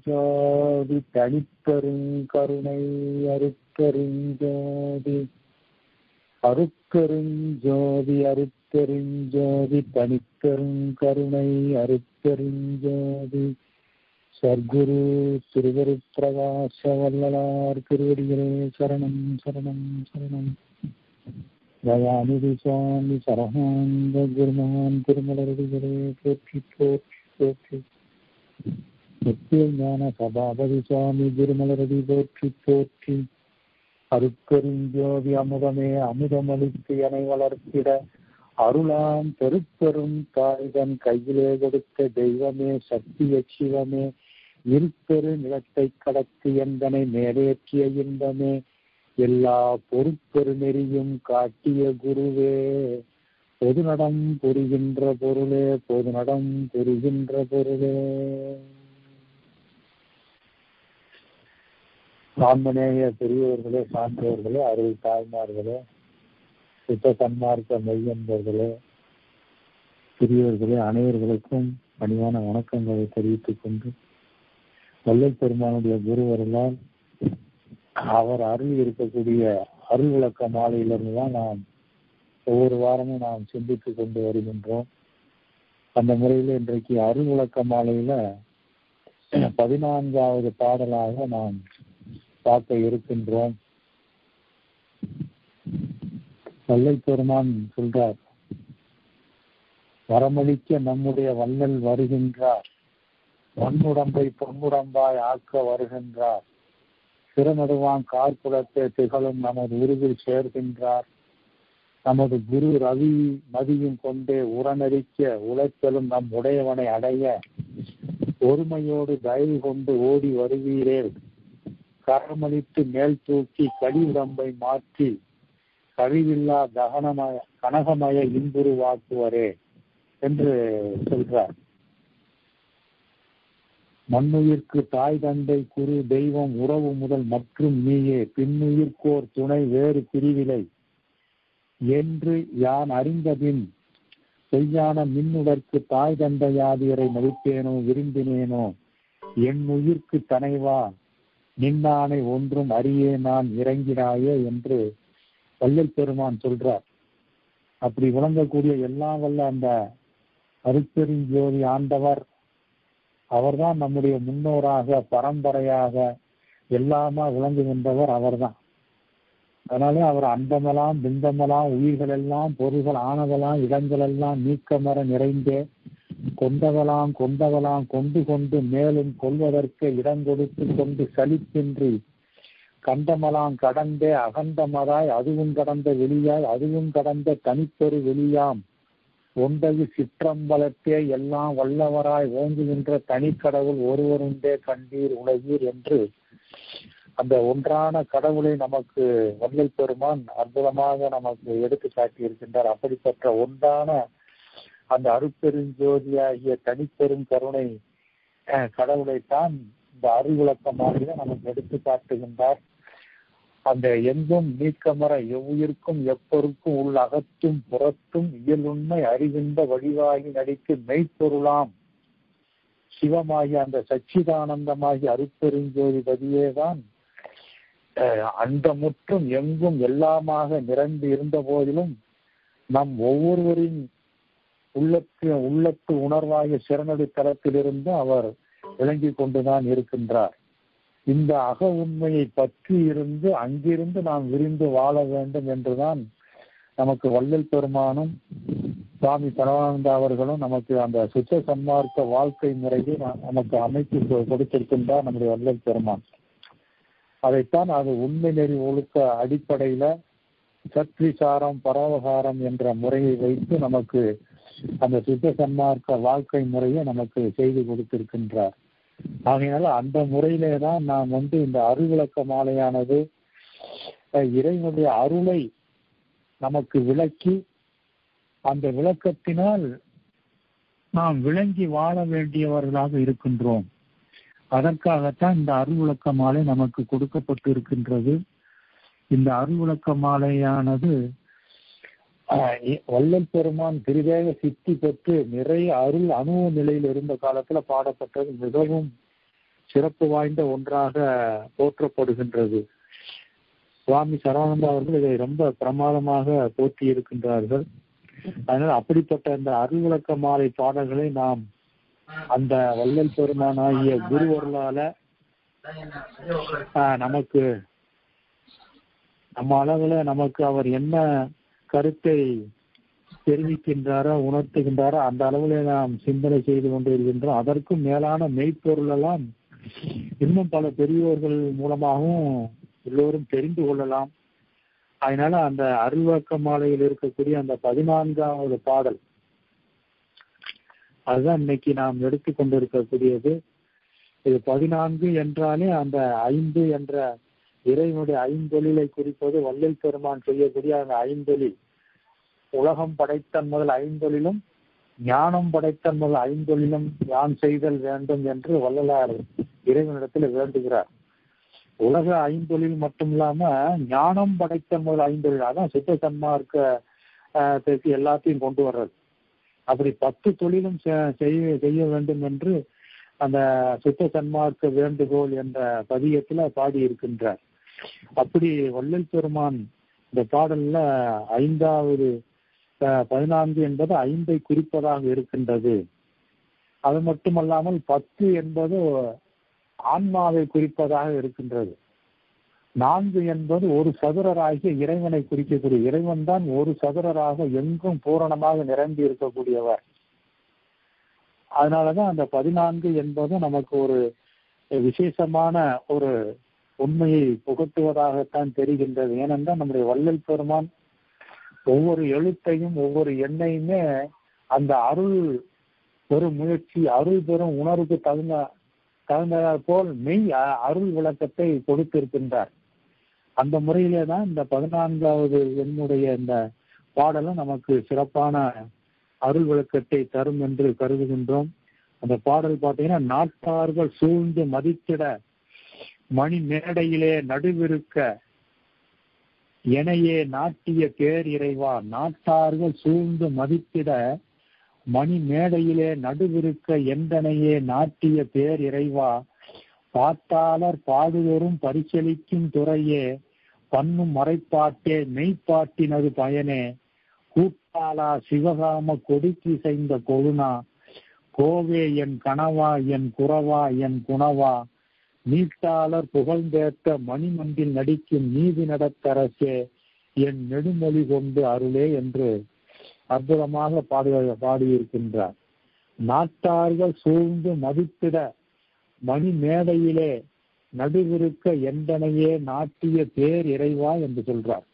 அருட்பெருஞ்சோதி தனிப்பெருங்கருணை அருட்பெருஞ்சோதி அருட்பெருஞ்சோதி அருட்பெருஞ்சோதி தனிப்பெருங்கருணை அருட்பெருஞ்சோதி சர்க்குரு திருவருட்பிரகாச வல்லலார் திருவடிகளே சரணம் சரணம் சரணம் தயாநிதி சுவாமி சரகாந்த குருமான் திருமலரடிகளே போற்றி போற்றி போற்றி நித்திய ஞான சபாபதி சுவாமி திருமலரடி போற்றி போற்றி அருட்பெருஞ்சோதி அமுதமே அமுதமளித்து எனை வளர்த்திட அருளாம் பெருப்பெரும் தாய்தன் கையிலே கொடுத்த தெய்வமே சக்திய சிவமே இருப்பெரு நிலத்தை கடத்தி எந்தனை மேலேற்றிய இன்பமே எல்லா பொறுப்பெரு நெறியும் காட்டிய குருவே பொது நடம் புரிகின்ற பொருளே பொது நடம் புரிகின்ற பொருளே சாம்பனேய பெரியவர்களே சான்றோர்களே அருள் தாய்மார்களே சுத்த சன்மார்க்க மெய்யன்பர்களே பெரியவர்களே அனைவர்களுக்கும் பணிவான வணக்கங்களை தெரிவித்துக் கொண்டு வல்லல் பெருமானுடைய குருவர்களால் அவர் அருள் இருக்கக்கூடிய அருள் விளக்க மாலையிலிருந்து தான் நாம் ஒவ்வொரு வாரமும் நாம் சிந்தித்து கொண்டு வருகின்றோம் அந்த முறையில் இன்றைக்கு அருள் விளக்க மாலையில பதினான்காவது பாடலாக நாம் பார்க்க இருக்கின்றோம் வல்லை பெருமான் சொல்றார் வரமளிக்க நம்முடைய வல்லல் வருகின்றார் பொன்னுடம்பை பொன்னுடம்பாய் ஆக்க வருகின்றார் சிறநடுவான் கார்குலத்தை திகழும் நமது உருவில் சேர்கின்றார் நமது குரு ரவி மதியும் கொண்டே உரநரிக்க உழைத்தலும் நம் உடையவனை அடைய ஒருமையோடு தயவு கொண்டு ஓடி வருவீரே கரமளித்து மேல் தூக்கி கடி உடம்பை மாற்றி கழிவில்லா தகனமய கனகமய இன்புருவாக்குவரே என்று சொல்றார் மண்ணுயிர்க்கு தாய் தந்தை குரு தெய்வம் உறவு முதல் மற்றும் நீயே பின்னுயிர்க்கோர் துணை வேறு பிரிவிலை என்று யான் அறிந்தபின் பொய்யான மின்னுடற்கு தாய் தந்தையாதியரை மதிப்பேனோ விரும்பினேனோ என் உயிர்க்கு தனைவா நின்னானை ஒன்றும் அறியே நான் இறங்கினாயே என்று வல்லல் பெருமான் சொல்றார் அப்படி விளங்கக்கூடிய எல்லாம் வல்ல அந்த அருப்பெருஞ்சோதி ஆண்டவர் அவர்தான் நம்முடைய முன்னோராக பரம்பரையாக எல்லாமா விளங்குகின்றவர் அவர்தான் அதனாலே அவர் அண்டமெல்லாம் பிந்தமெல்லாம் உயிர்கள் எல்லாம் பொருள்கள் ஆனதெல்லாம் இடங்கள் எல்லாம் நீக்கமர நிறைந்தே கொண்டவெல்லாம் கொண்டவெல்லாம் கொண்டு கொண்டு மேலும் கொள்வதற்கு இடம் கொடுத்து கொண்டு சலிப்பின்றி கண்டமலாம் கடந்தே அகண்டமதாய் அதுவும் கடந்த வெளியாய் அதுவும் கடந்த தனிப்பெரு வெளியாம் ஒன்றகு சிற்றம்பலத்தே எல்லாம் வல்லவராய் ஓங்குகின்ற தனிக்கடவுள் ஒருவருண்டே கண்டீர் உலகீர் என்று அந்த ஒன்றான கடவுளை நமக்கு வல்லல் பெருமான் அற்புதமாக நமக்கு எடுத்து காட்டியிருக்கின்றார் அப்படிப்பட்ட ஒன்றான அந்த அருப்பெருஞ்சோதியாகிய தனிப்பெரும் கருணை கடவுளைத்தான் இந்த அறிவுலக்க மாதிரி நமக்கு எடுத்து காட்டுகின்றார் அந்த எங்கும் நீக்கமர எவ்வுயிருக்கும் எப்பொருக்கும் உள்ள அகத்தும் புறத்தும் இயலுண்மை அறிகின்ற வடிவாகி நடிக்கு மெய்ப்பொருளாம் சிவமாகிய அந்த சச்சிதானந்தமாகிய அருப்பெருஞ்சோதிபதியே தான் அந்த முற்றும் எங்கும் எல்லாமாக நிரம்பி இருந்த போதிலும் நம் ஒவ்வொருவரின் உள்ளத்து உள்ளத்து உணர்வாகிய சிறநடி தளத்திலிருந்து அவர் விளங்கி கொண்டுதான் இருக்கின்றார் இந்த அக உண்மையை பற்றி இருந்து அங்கிருந்து நாம் விரிந்து வாழ வேண்டும் என்றுதான் நமக்கு வள்ளல் பெருமானும் சுவாமி சரவானந்தா அவர்களும் நமக்கு அந்த சுத்த சன்மார்க்க வாழ்க்கை முறையை நமக்கு அமைத்து கொடுத்திருக்கின்றார் நம்முடைய வள்ளல் பெருமான் அதைத்தான் அது உண்மை நெறி ஒழுக்க அடிப்படையில சத்விசாரம் பரோபகாரம் என்ற முறையை வைத்து நமக்கு அந்த சுத்த சன்மார்க்க வாழ்க்கை முறையை நமக்கு செய்து கொடுத்திருக்கின்றார் ஆகையினால அந்த முறையிலே தான் நாம் வந்து இந்த அருள்விளக்க மாலையானது இறைவனுடைய அருளை நமக்கு விளக்கி அந்த விளக்கத்தினால் நாம் விளங்கி வாழ வேண்டியவர்களாக இருக்கின்றோம் அதற்காகத்தான் இந்த அருள்விளக்க மாலை நமக்கு கொடுக்கப்பட்டு இருக்கின்றது இந்த அருள்விளக்க மாலையானது ஆஹ் இ- வள்ளல் பெருமான் திருவேக சித்தி பெற்று நிறைய அருள் அணுவ நிலையில் இருந்த காலத்துல பாடப்பட்டது மிகவும் சிறப்பு வாய்ந்த ஒன்றாக போற்றப்படுகின்றது சுவாமி சரவணந்தா அவர்கள் இதை ரொம்ப பிரமாதமாக போற்றி இருக்கின்றார்கள் அதனால் அப்படிப்பட்ட அந்த அருள் விளக்க மாலை பாடல்களை நாம் அந்த வள்ளல் பெருமானாகிய குருவர்களால ஆஹ், நமக்கு நம்ம அளவுல நமக்கு அவர் என்ன கருத்தை தெரிவிக்கின்றாரோ உணர்த்துகின்றாரோ அந்த அளவுல நாம் சிந்தனை செய்து கொண்டு இருக்கின்றோம் அதற்கும் மேலான மெய்ப்பொருள் எல்லாம் இன்னும் பல பெரியோர்கள் மூலமாகவும் எல்லோரும் தெரிந்து கொள்ளலாம் அதனால அந்த அருள்வாக்க மாலையில் இருக்கக்கூடிய அந்த பதினான்காவது பாடல் அதுதான் இன்னைக்கு நாம் எடுத்துக்கொண்டிருக்கக்கூடியது இது பதினான்கு என்றாலே அந்த ஐந்து என்ற இறைவனுடைய ஐந்தொழிலை குறிப்பது வள்ளல் பெருமான் செய்யக்கூடிய அந்த ஐந்தொழில் உலகம் படைத்தன் முதல் ஐந்தொழிலும் ஞானம் படைத்தன் முதல் ஐந்தொழிலும் யான் செய்தல் வேண்டும் என்று வள்ளலார் இறைவனிடத்தில் வேண்டுகிறார் உலக ஐந்தொழில் மட்டும் இல்லாம ஞானம் படைத்தன் முதல் ஐந்தொழில் அதான் சித்த சன்மார்க்க எல்லாத்தையும் கொண்டு வர்றது அப்படி பத்து தொழிலும் செ- செய்ய செய்ய வேண்டும் என்று அந்த சுத்த சன்மார்க்க வேண்டுகோள் என்ற பதியத்துல பாடி இருக்கின்றார் அப்படி வள்ளல் பெருமான் இந்த பாடல்ல ஐந்தாவது அஹ், பதினான்கு என்பது ஐந்தை குறிப்பதாக இருக்கின்றது அது மட்டுமல்லாமல் பத்து என்பது ஆன்மாவை குறிப்பதாக இருக்கின்றது நான்கு என்பது ஒரு சதுரராகிய இறைவனை குறிக்கக்கூடிய இறைவன் தான் ஒரு சதுரராக எங்கும் பூரணமாக நிரம்பி இருக்கக்கூடியவர் அதனாலதான் அந்த பதினான்கு என்பது நமக்கு ஒரு விசேஷமான ஒரு உண்மையை புகட்டுவதாகத்தான் தெரிகின்றது ஏனென்றால் நம்முடைய வள்ளல் பெருமான் ஒவ்வொரு எழுத்தையும் ஒவ்வொரு எண்ணையுமே அந்த அருள் பெரும் முயற்சி அருள் பெறும் உணர்வுக்கு தகுந்த தகுந்ததாற் போல் மெய் அ- அருள் விளக்கத்தை கொடுத்திருக்கின்றார் அந்த முறையிலே தான் இந்த பதினான்காவது எண்ணுடைய இந்த பாடலும் நமக்கு சிறப்பான அருள் விளக்கத்தை தரும் என்று கருதுகின்றோம் அந்த பாடல் பார்த்தீங்கன்னா நாட்டார்கள் சூழ்ந்து மதித்திட மணி மேடையிலே நடுவிருக்க எனையே நாட்டிய பேர் இறைவா நாட்டார்கள் சூழ்ந்து மதித்திட மணி மேடையிலே நடுவிருக்க எந்தனையே நாட்டிய பேர் இறைவா பாட்டாளர் பாடுவரும் பரிசளிக்கும் துறையே பண்ணும் மறைப்பாட்டே மெய்ப்பாட்டினது பயனே கூட்டாளா சிவகாம கொடிக்கு செய்த கொழுனா கோவே என் கனவா என் குறவா என் குணவா நீட்டாளர் புகழ்ந்தேத்த மணிமண்டில் நடிக்கும் நீதி நடத்தரசே என் நெடுமொழி கொண்டு அருளே என்று அற்புதமாக பாடு பாடியிருக்கின்றார் நாட்டார்கள் சூழ்ந்து மதித்திட மணி மேடையிலே நடுவிருக்க எந்தனையே நாட்டிய பேர் இறைவா என்று சொல்றார்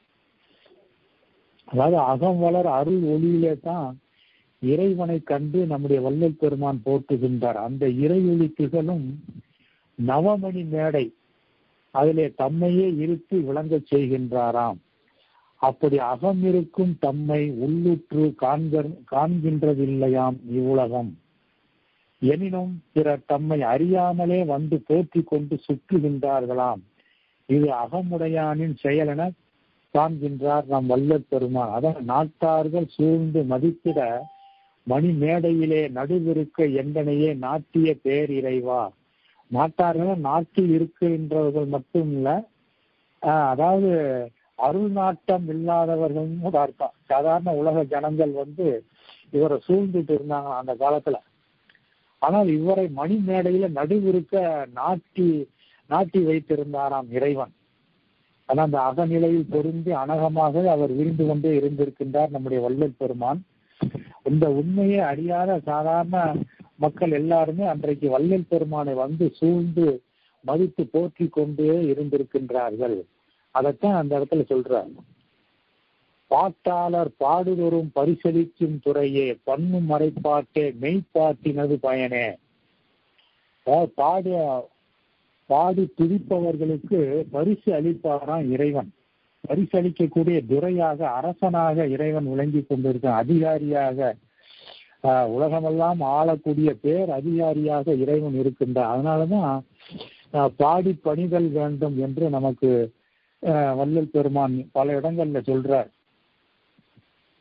அதாவது அகம் வளர் அருள் ஒளியிலே தான் இறைவனை கண்டு நம்முடைய வள்ளல் பெருமான் போற்றுகின்றார் அந்த இறை ஒளி திகழும் நவமணி மேடை அதிலே தம்மையே இருத்தி விளங்கச் செய்கின்றாராம் அப்படி அகம் இருக்கும் தம்மை உள்ளுற்று காண்க காண்கின்றதில்லையாம் இவ்வுலகம் எனினும் பிறர் தம்மை அறியாமலே வந்து போற்றிக் கொண்டு சுற்றுகின்றார்களாம் இது அகமுடையானின் செயலென காண்கின்றார் நம் வல்லற் பெருமான் அதான் நாட்டார்கள் சூழ்ந்து மதிப்பிட மணி மேடையிலே நடுவிருக்க எந்தனையே நாட்டிய பேர் இறைவா நாட்டார்கள் நாட்டில் இருக்கின்றவர்கள் மட்டும் இல்ல ஆஹ் அதாவது அருள் நாட்டம் இல்லாதவர்கள் கூட அர்த்தம் சாதாரண உலக ஜனங்கள் வந்து இவரை சூழ்ந்துட்டு இருந்தாங்க அந்த காலத்துல ஆனால் இவரை மணி மேடையில நடுவிருக்க நாட்டி நாட்டி வைத்திருந்தாராம் இறைவன் ஆனா அந்த அகநிலையில் பொருந்தி அனகமாக அவர் விரிந்து கொண்டே இருந்திருக்கின்றார் நம்முடைய வள்ளல் பெருமான் இந்த உண்மையை அறியாத சாதாரண மக்கள் எல்லாருமே அன்றைக்கு வள்ளல் பெருமானை வந்து சூழ்ந்து மதித்து போற்றி கொண்டே இருந்திருக்கின்றார்கள் அதைத்தான் அந்த இடத்துல சொல்றார் பாட்டாளர் பாடுதொரும் பரிசளிக்கும் துறையே பண்ணும் மறைப்பாட்டே மெய்ப்பாட்டினது பயனே அதாவது பாடு பாடி துதிப்பவர்களுக்கு பரிசு அளிப்பாராம் இறைவன் பரிசு அளிக்கக்கூடிய துறையாக அரசனாக இறைவன் விளங்கி கொண்டிருக்க அதிகாரியாக ஆஹ், உலகமெல்லாம் ஆளக்கூடிய பேர் அதிகாரியாக இறைவன் இருக்கின்றார் அதனாலதான் ஆஹ், பாடி பணிதல் வேண்டும் என்று நமக்கு ஆஹ், வள்ளல் பெருமான் பல இடங்கள்ல சொல்றார்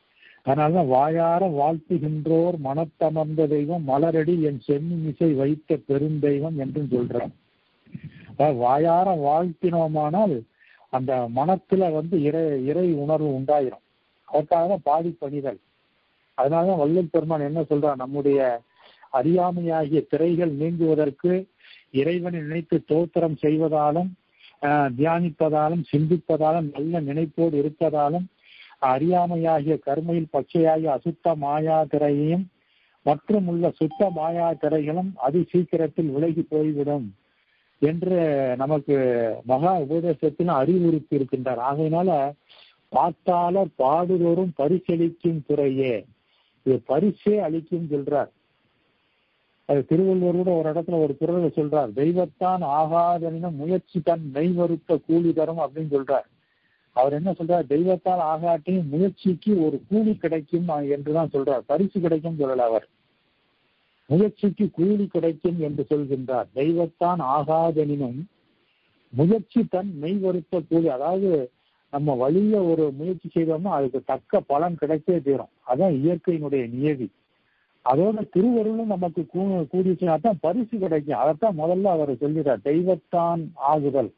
அதனாலதான் வாயார வாழ்த்துகின்றோர் மனத்தமர்ந்த தெய்வம் மலரடி என் செம்மிசை வைத்த பெருந்தெய்வம் என்றும் சொல்றான் வாயார வாழ்த்தினோமானால் அந்த மனத்துல வந்து இறை இறை உணர்வு உண்டாயிரும் அதற்காக தான் பாடி பணிதல் அதனாலதான் வள்ளல் பெருமான் என்ன சொல்றார் நம்முடைய அறியாமையாகிய திரைகள் நீங்குவதற்கு இறைவனை நினைத்து தோத்திரம் செய்வதாலும் தியானிப்பதாலும் சிந்திப்பதாலும் நல்ல நினைப்போடு இருப்பதாலும் அறியாமையாகிய கருமையில் பச்சையாகிய அசுத்த மாயா திரையையும் மற்றும் உள்ள சுத்த மாயா திரைகளும் அதி சீக்கிரத்தில் விலகி போய்விடும் என்று நமக்கு மகா உபதேசத்தில் அறிவுறுத்தி இருக்கின்றார் ஆகையினால பார்த்தாளர் பாடுதோறும் பரிசளிக்கும் துறையே இது பரிசே அளிக்கும் சொல்றார் அது திருவள்ளுவர் கூட ஒரு இடத்துல ஒரு குரலை சொல்றார் தெய்வத்தான் ஆகாதனினும் முயற்சி தன் நெய்வருத்த கூலி தரும் அப்படின்னு சொல்றார் அவர் என்ன சொல்றார் தெய்வத்தால் ஆகாட்டியும் முயற்சிக்கு ஒரு கூலி கிடைக்கும் என்றுதான் சொல்றார் பரிசு கிடைக்கும் சொல்லல அவர் முயற்சிக்கு கூலி கிடைக்கும் என்று சொல்கின்றார் தெய்வத்தான் ஆகாதெனினும் முயற்சி தன் மெய் வருத்த கூலி அதாவது நம்ம வழிய ஒரு முயற்சி செய்தோம்னா அதுக்கு தக்க பலன் கிடைச்சே தீரும் அதான் இயற்கையினுடைய நியதி அதோட திருவருளும் நமக்கு கூடிச்சுனா தான் பரிசு கிடைக்கும் அதைத்தான் முதல்ல அவர் சொல்கிறார் தெய்வத்தான் ஆகுதல்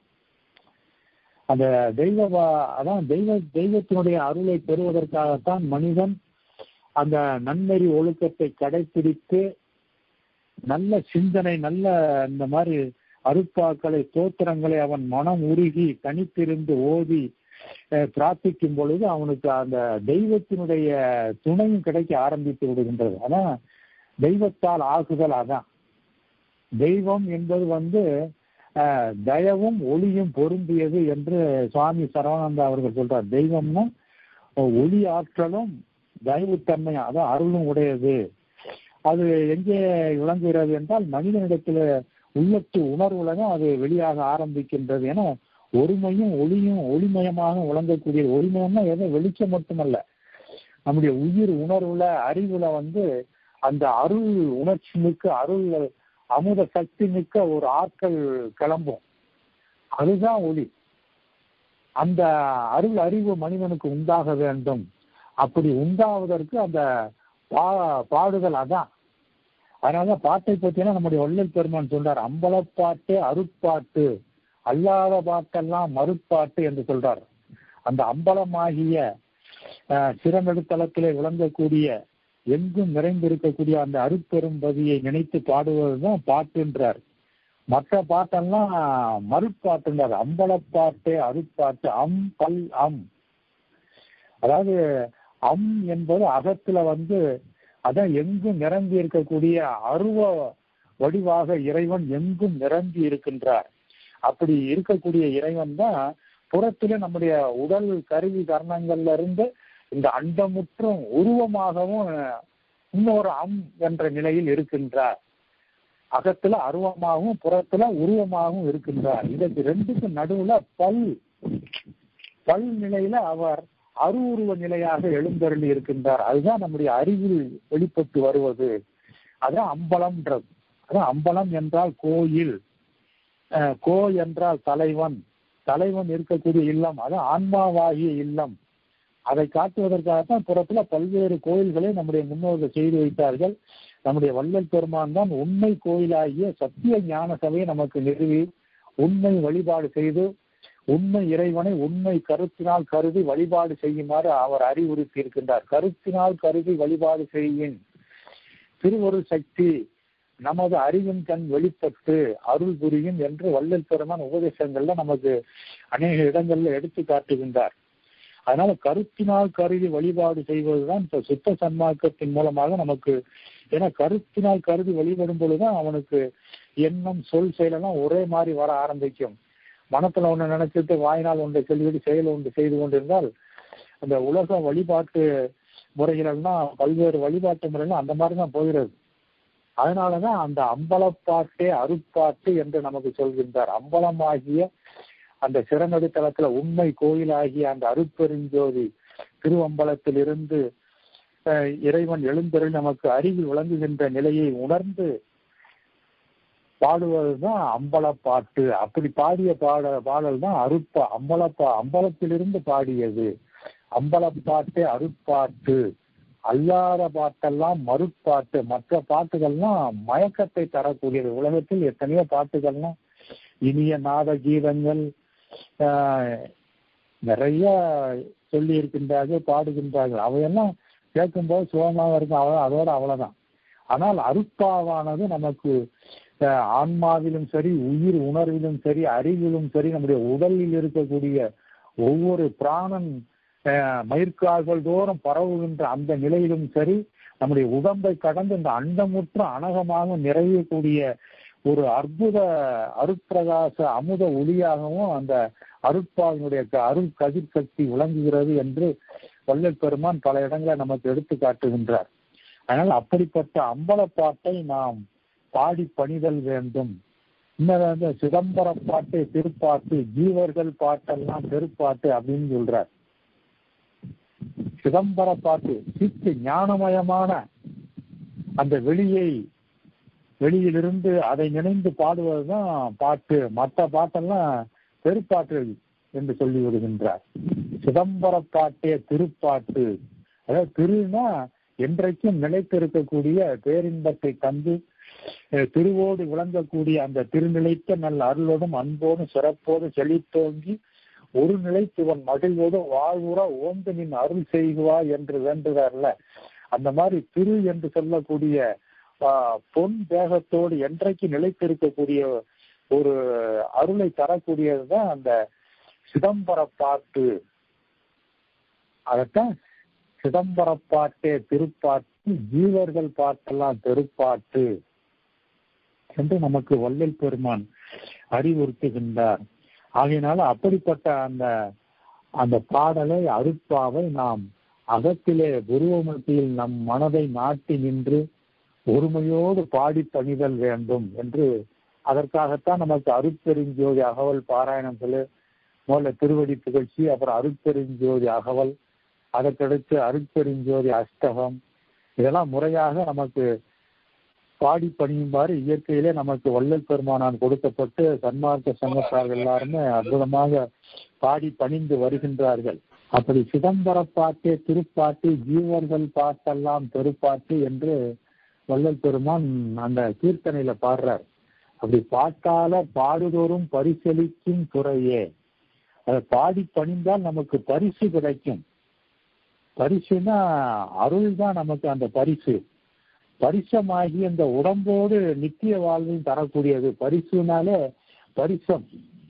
அந்த தெய்வ அதான் தெய்வ தெய்வத்தினுடைய அருளை பெறுவதற்காகத்தான் மனிதன் அந்த நன்னெறி ஒழுக்கத்தை கடைபிடித்து நல்ல சிந்தனை நல்ல இந்த மாதிரி அருப்பாக்களை தோத்திரங்களை அவன் மனம் உருகி தனித்திருந்து ஓதி பிரார்த்திக்கும் பொழுது அவனுக்கு அந்த தெய்வத்தினுடைய துணையும் கிடைக்க ஆரம்பித்து விடுகின்றது அதான் தெய்வத்தால் ஆகுதல் அதான் தெய்வம் என்பது வந்து தயவும் ஒளியும் பொருந்தியது என்று சுவாமி சரவணந்தா அவர்கள் சொல்றார் தெய்வம்னா ஒளி ஆற்றலும் தயவுத்தன்மையும் அதான் அருளும் உடையது அது எங்கே விளங்குகிறது என்றால் மனிதனிடத்துல உள்ளத்து உணர்வுல தான் அது வெளியாக ஆரம்பிக்கின்றது என ஒருமையும் ஒளியும் ஒளிமயமாக விளங்கக்கூடிய ஒளிமயம்னா எதோ வெளிச்சம் மட்டுமல்ல நம்முடைய உயிர் உணர்வுல அறிவுல வந்து அந்த அருள் உணர்ச்சி மிக்க அருள் அமுத சக்தி மிக்க ஒரு ஆட்கள் கிளம்பும் அதுதான் ஒளி அந்த அருள் அறிவு மனிதனுக்கு உண்டாக வேண்டும் அப்படி உண்டாவதற்கு அந்த பா பாடுதல் அதான் அதனால பாட்டை பற்றினா நம்முடைய வள்ளல் பெருமான் சொல்றார் அம்பலப்பாட்டு அருட்பாட்டு அல்லாத பாட்டெல்லாம் மறுப்பாட்டு என்று சொல்றார் அந்த அம்பலமாகிய சிறநெடுத்தளத்திலே விளங்கக்கூடிய எங்கும் நிறைந்திருக்கக்கூடிய அந்த அருட்பெரும்பதியை நினைத்து பாடுவதுதான் பாட்டுன்றார் மற்ற பாட்டெல்லாம் மறுப்பாட்டுன்றார் அம்பலப்பாட்டு அருட்பாட்டு அம் பல் அம் அதாவது அம் என்பது அகத்துல வந்து அதான் எங்கும் நிரம்பி இருக்கக்கூடிய அருவ வடிவாக இறைவன் எங்கும் நிரம்பி இருக்கின்றார் அப்படி இருக்கக்கூடிய இறைவன் தான் புறத்துல நம்முடைய உடல் கருவி கரணங்கள்ல இருந்து இந்த அண்டமுற்றும் உருவமாகவும் இன்னொரு அம் என்ற நிலையில் இருக்கின்றார் அகத்துல அருவமாகவும் புறத்துல உருவமாகவும் இருக்கின்றார் இதற்கு ரெண்டுக்கு நடுவுல பல் பல் நிலையில அவர் அருவுருவ நிலையாக எழுந்தருளி இருக்கின்றார் அதுதான் நம்முடைய அறிவில் வெளிப்பட்டு வருவது அதான் அம்பலம்ன்றது அதான் அம்பலம் என்றால் கோயில் கோ என்றால் தலைவன் தலைவன் இருக்கக்கூடிய இல்லம் அதான் ஆன்மாவாகிய இல்லம் அதை காட்டுவதற்காகத்தான் புறத்துல பல்வேறு கோயில்களை நம்முடைய முன்னோர்கள் செய்து வைத்தார்கள் நம்முடைய வள்ளல் பெருமான் தான் உண்மை கோயிலாகிய சத்திய ஞான சபையை நமக்கு நிறுவி உண்மை வழிபாடு செய்து உண்மை இறைவனை உண்மை கருத்தினால் கருதி வழிபாடு செய்யுமாறு அவர் அறிவுறுத்தி இருக்கின்றார் கருத்தினால் கருதி வழிபாடு செய்யின் திருவருள் சக்தி நமது அறிவின் கண் வெளிப்பட்டு அருள் புரியும் என்று வள்ளல் பெருமான் உபதேசங்கள்ல நமக்கு அநேக இடங்கள்ல எடுத்து காட்டுகின்றார் அதனால கருத்தினால் கருதி வழிபாடு செய்வதுதான் இப்ப சுத்த சன்மார்க்கத்தின் மூலமாக நமக்கு ஏன்னா கருத்தினால் கருதி வழிபடும் பொழுதுதான் அவனுக்கு எண்ணம் சொல் செயலெல்லாம் ஒரே மாதிரி வர ஆரம்பிக்கும் மனத்துல ஒண்ணு நினைச்சிட்டு வாயினால் ஒன்றை சொல்லிவிட்டு செயல் ஒன்று செய்து கொண்டிருந்தால் அந்த உலக வழிபாட்டு முறைகளெல்லாம் பல்வேறு வழிபாட்டு முறைகள் அந்த மாதிரி தான் போகிறது அதனாலதான் அந்த அம்பலப்பாட்டே அருட்பாட்டு என்று நமக்கு சொல்கின்றார் அம்பலமாகிய அந்த சிறநடுத்தளத்துல உண்மை கோயிலாகிய அந்த அருட்பெருஞ்சோதி திருவம்பலத்தில் இருந்து இறைவன் எழுந்தருள் நமக்கு அறிவில் விளங்குகின்ற நிலையை உணர்ந்து பாடுவதுதான் அம்பலப்பாட்டு அப்படி பாடிய பாட பாடல் தான் அருட்பா அம்பலப்பா அம்பலத்திலிருந்து பாடியது அம்பலப்பாட்டு அருட்பாட்டு அல்லாத பாட்டெல்லாம் மறுப்பாட்டு மற்ற பாட்டுகள்லாம் மயக்கத்தை தரக்கூடியது உலகத்தில் எத்தனையோ பாட்டுகள்லாம் இனிய நாத கீதங்கள் ஆஹ், நிறைய சொல்லி இருக்கின்றார்கள் பாடுகின்றார்கள் அவையெல்லாம் கேட்கும்போது சுகமாக இருக்கும் அவ அதோட அவ்வளவுதான் ஆனால் அருட்பாவானது நமக்கு அஹ், ஆன்மாவிலும் சரி உயிர் உணர்விலும் சரி அறிவிலும் சரி நம்முடைய உடலில் இருக்கக்கூடிய ஒவ்வொரு பிராணன் அஹ், மயிர்கால்கள் தோறும் பரவுகின்ற அந்த நிலையிலும் சரி நம்முடைய உடம்பை கடந்து இந்த அண்டமுற்ற அனகமாக நிறையக்கூடிய ஒரு அற்புத அருட்பிரகாச அமுத ஒளியாகவும் அந்த அருட்பாவினுடைய க- அருள் கதிர் சக்தி விளங்குகிறது என்று வள்ளல் பெருமான் பல இடங்களில் நமக்கு எடுத்து காட்டுகின்றார் அதனால் அப்படிப்பட்ட அம்பலப்பாட்டை நாம் பாடி பணிதல் வேண்டும் இன்னும் வந்து சிதம்பர பாட்டு திருப்பாட்டு ஜீவர்கள் பாட்டெல்லாம் திருப்பாட்டு அப்படின்னு சொல்றார் சிதம்பர பாட்டு சித்து ஞானமயமான அந்த வெளியை வெளியிலிருந்து அதை நினைந்து பாடுவதுதான் பாட்டு மற்ற பாட்டெல்லாம் பெருப்பாட்டு என்று சொல்லி விடுகின்றார் சிதம்பர பாட்டே திருப்பாட்டு அதாவது திருனா என்றைக்கும் நிலைத்திருக்கக்கூடிய பேரின்பத்தை தந்து அஹ், திருவோடு விளங்கக்கூடிய அந்த திருநிலைத்த நல்ல அருளோடும் அன்போடும் சிறப்போடு செழித்தோங்கி ஒரு நிலைத்துவன் மகிழ்வோடு வாழ்வுற ஓந்து நின் அருள் செய்குவா என்று வேண்டுகிறார்ல அந்த மாதிரி திரு என்று சொல்லக்கூடிய ஆஹ், பொன் தேகத்தோடு என்றைக்கு நிலைத்திருக்கக்கூடிய ஒரு அருளை தரக்கூடியதுதான் அந்த சிதம்பர பாட்டு அதத்தான் சிதம்பர பாட்டே திருப்பாட்டு ஜீவர்கள் பாட்டெல்லாம் திருப்பாட்டு என்று நமக்கு வள்ளல் பெருமான் அறிவுறுத்துகின்றார் ஆகையினால அப்படிப்பட்ட அந்த அந்த பாடலை அருட்பாவை நாம் அகத்திலே குருவமத்தியில் நம் மனதை நாட்டி நின்று ஒருமையோடு பாடி பணிதல் வேண்டும் என்று அதற்காகத்தான் நமக்கு அருட்பெருஞ்சோதி அகவல் பாராயணம் சொல்லு முதல்ல திருவடி புகழ்ச்சி அப்புறம் அருட்பெருஞ்சோதி அகவல் அதற்கடுத்து அருட்பெருஞ்சோதி அஷ்டகம் இதெல்லாம் முறையாக நமக்கு பாடி பணியுமாறு இயற்கையிலே நமக்கு வள்ளல் பெருமானான் கொடுக்கப்பட்டு சன்மார்க்க சங்கத்தார்கள் எல்லாருமே அற்புதமாக பாடி பணிந்து வருகின்றார்கள் அப்படி சிதம்பர பாட்டு திருப்பாட்டு ஜீவர்கள் பாட்டெல்லாம் பெருப்பாட்டு என்று வள்ளல் பெருமான் அந்த கீர்த்தனையில பாடுறார் அப்படி பாட்டால பாடுதோறும் பரிசளிக்கும் துறையே அதை பாடி பணிந்தால் நமக்கு பரிசு கிடைக்கும் பரிசுனா அருள் தான் நமக்கு அந்த பரிசு பரிசமாகி அந்த உடம்போடு நித்திய வாழ்வையும் தரக்கூடியது பரிசுனாலே பரிசம்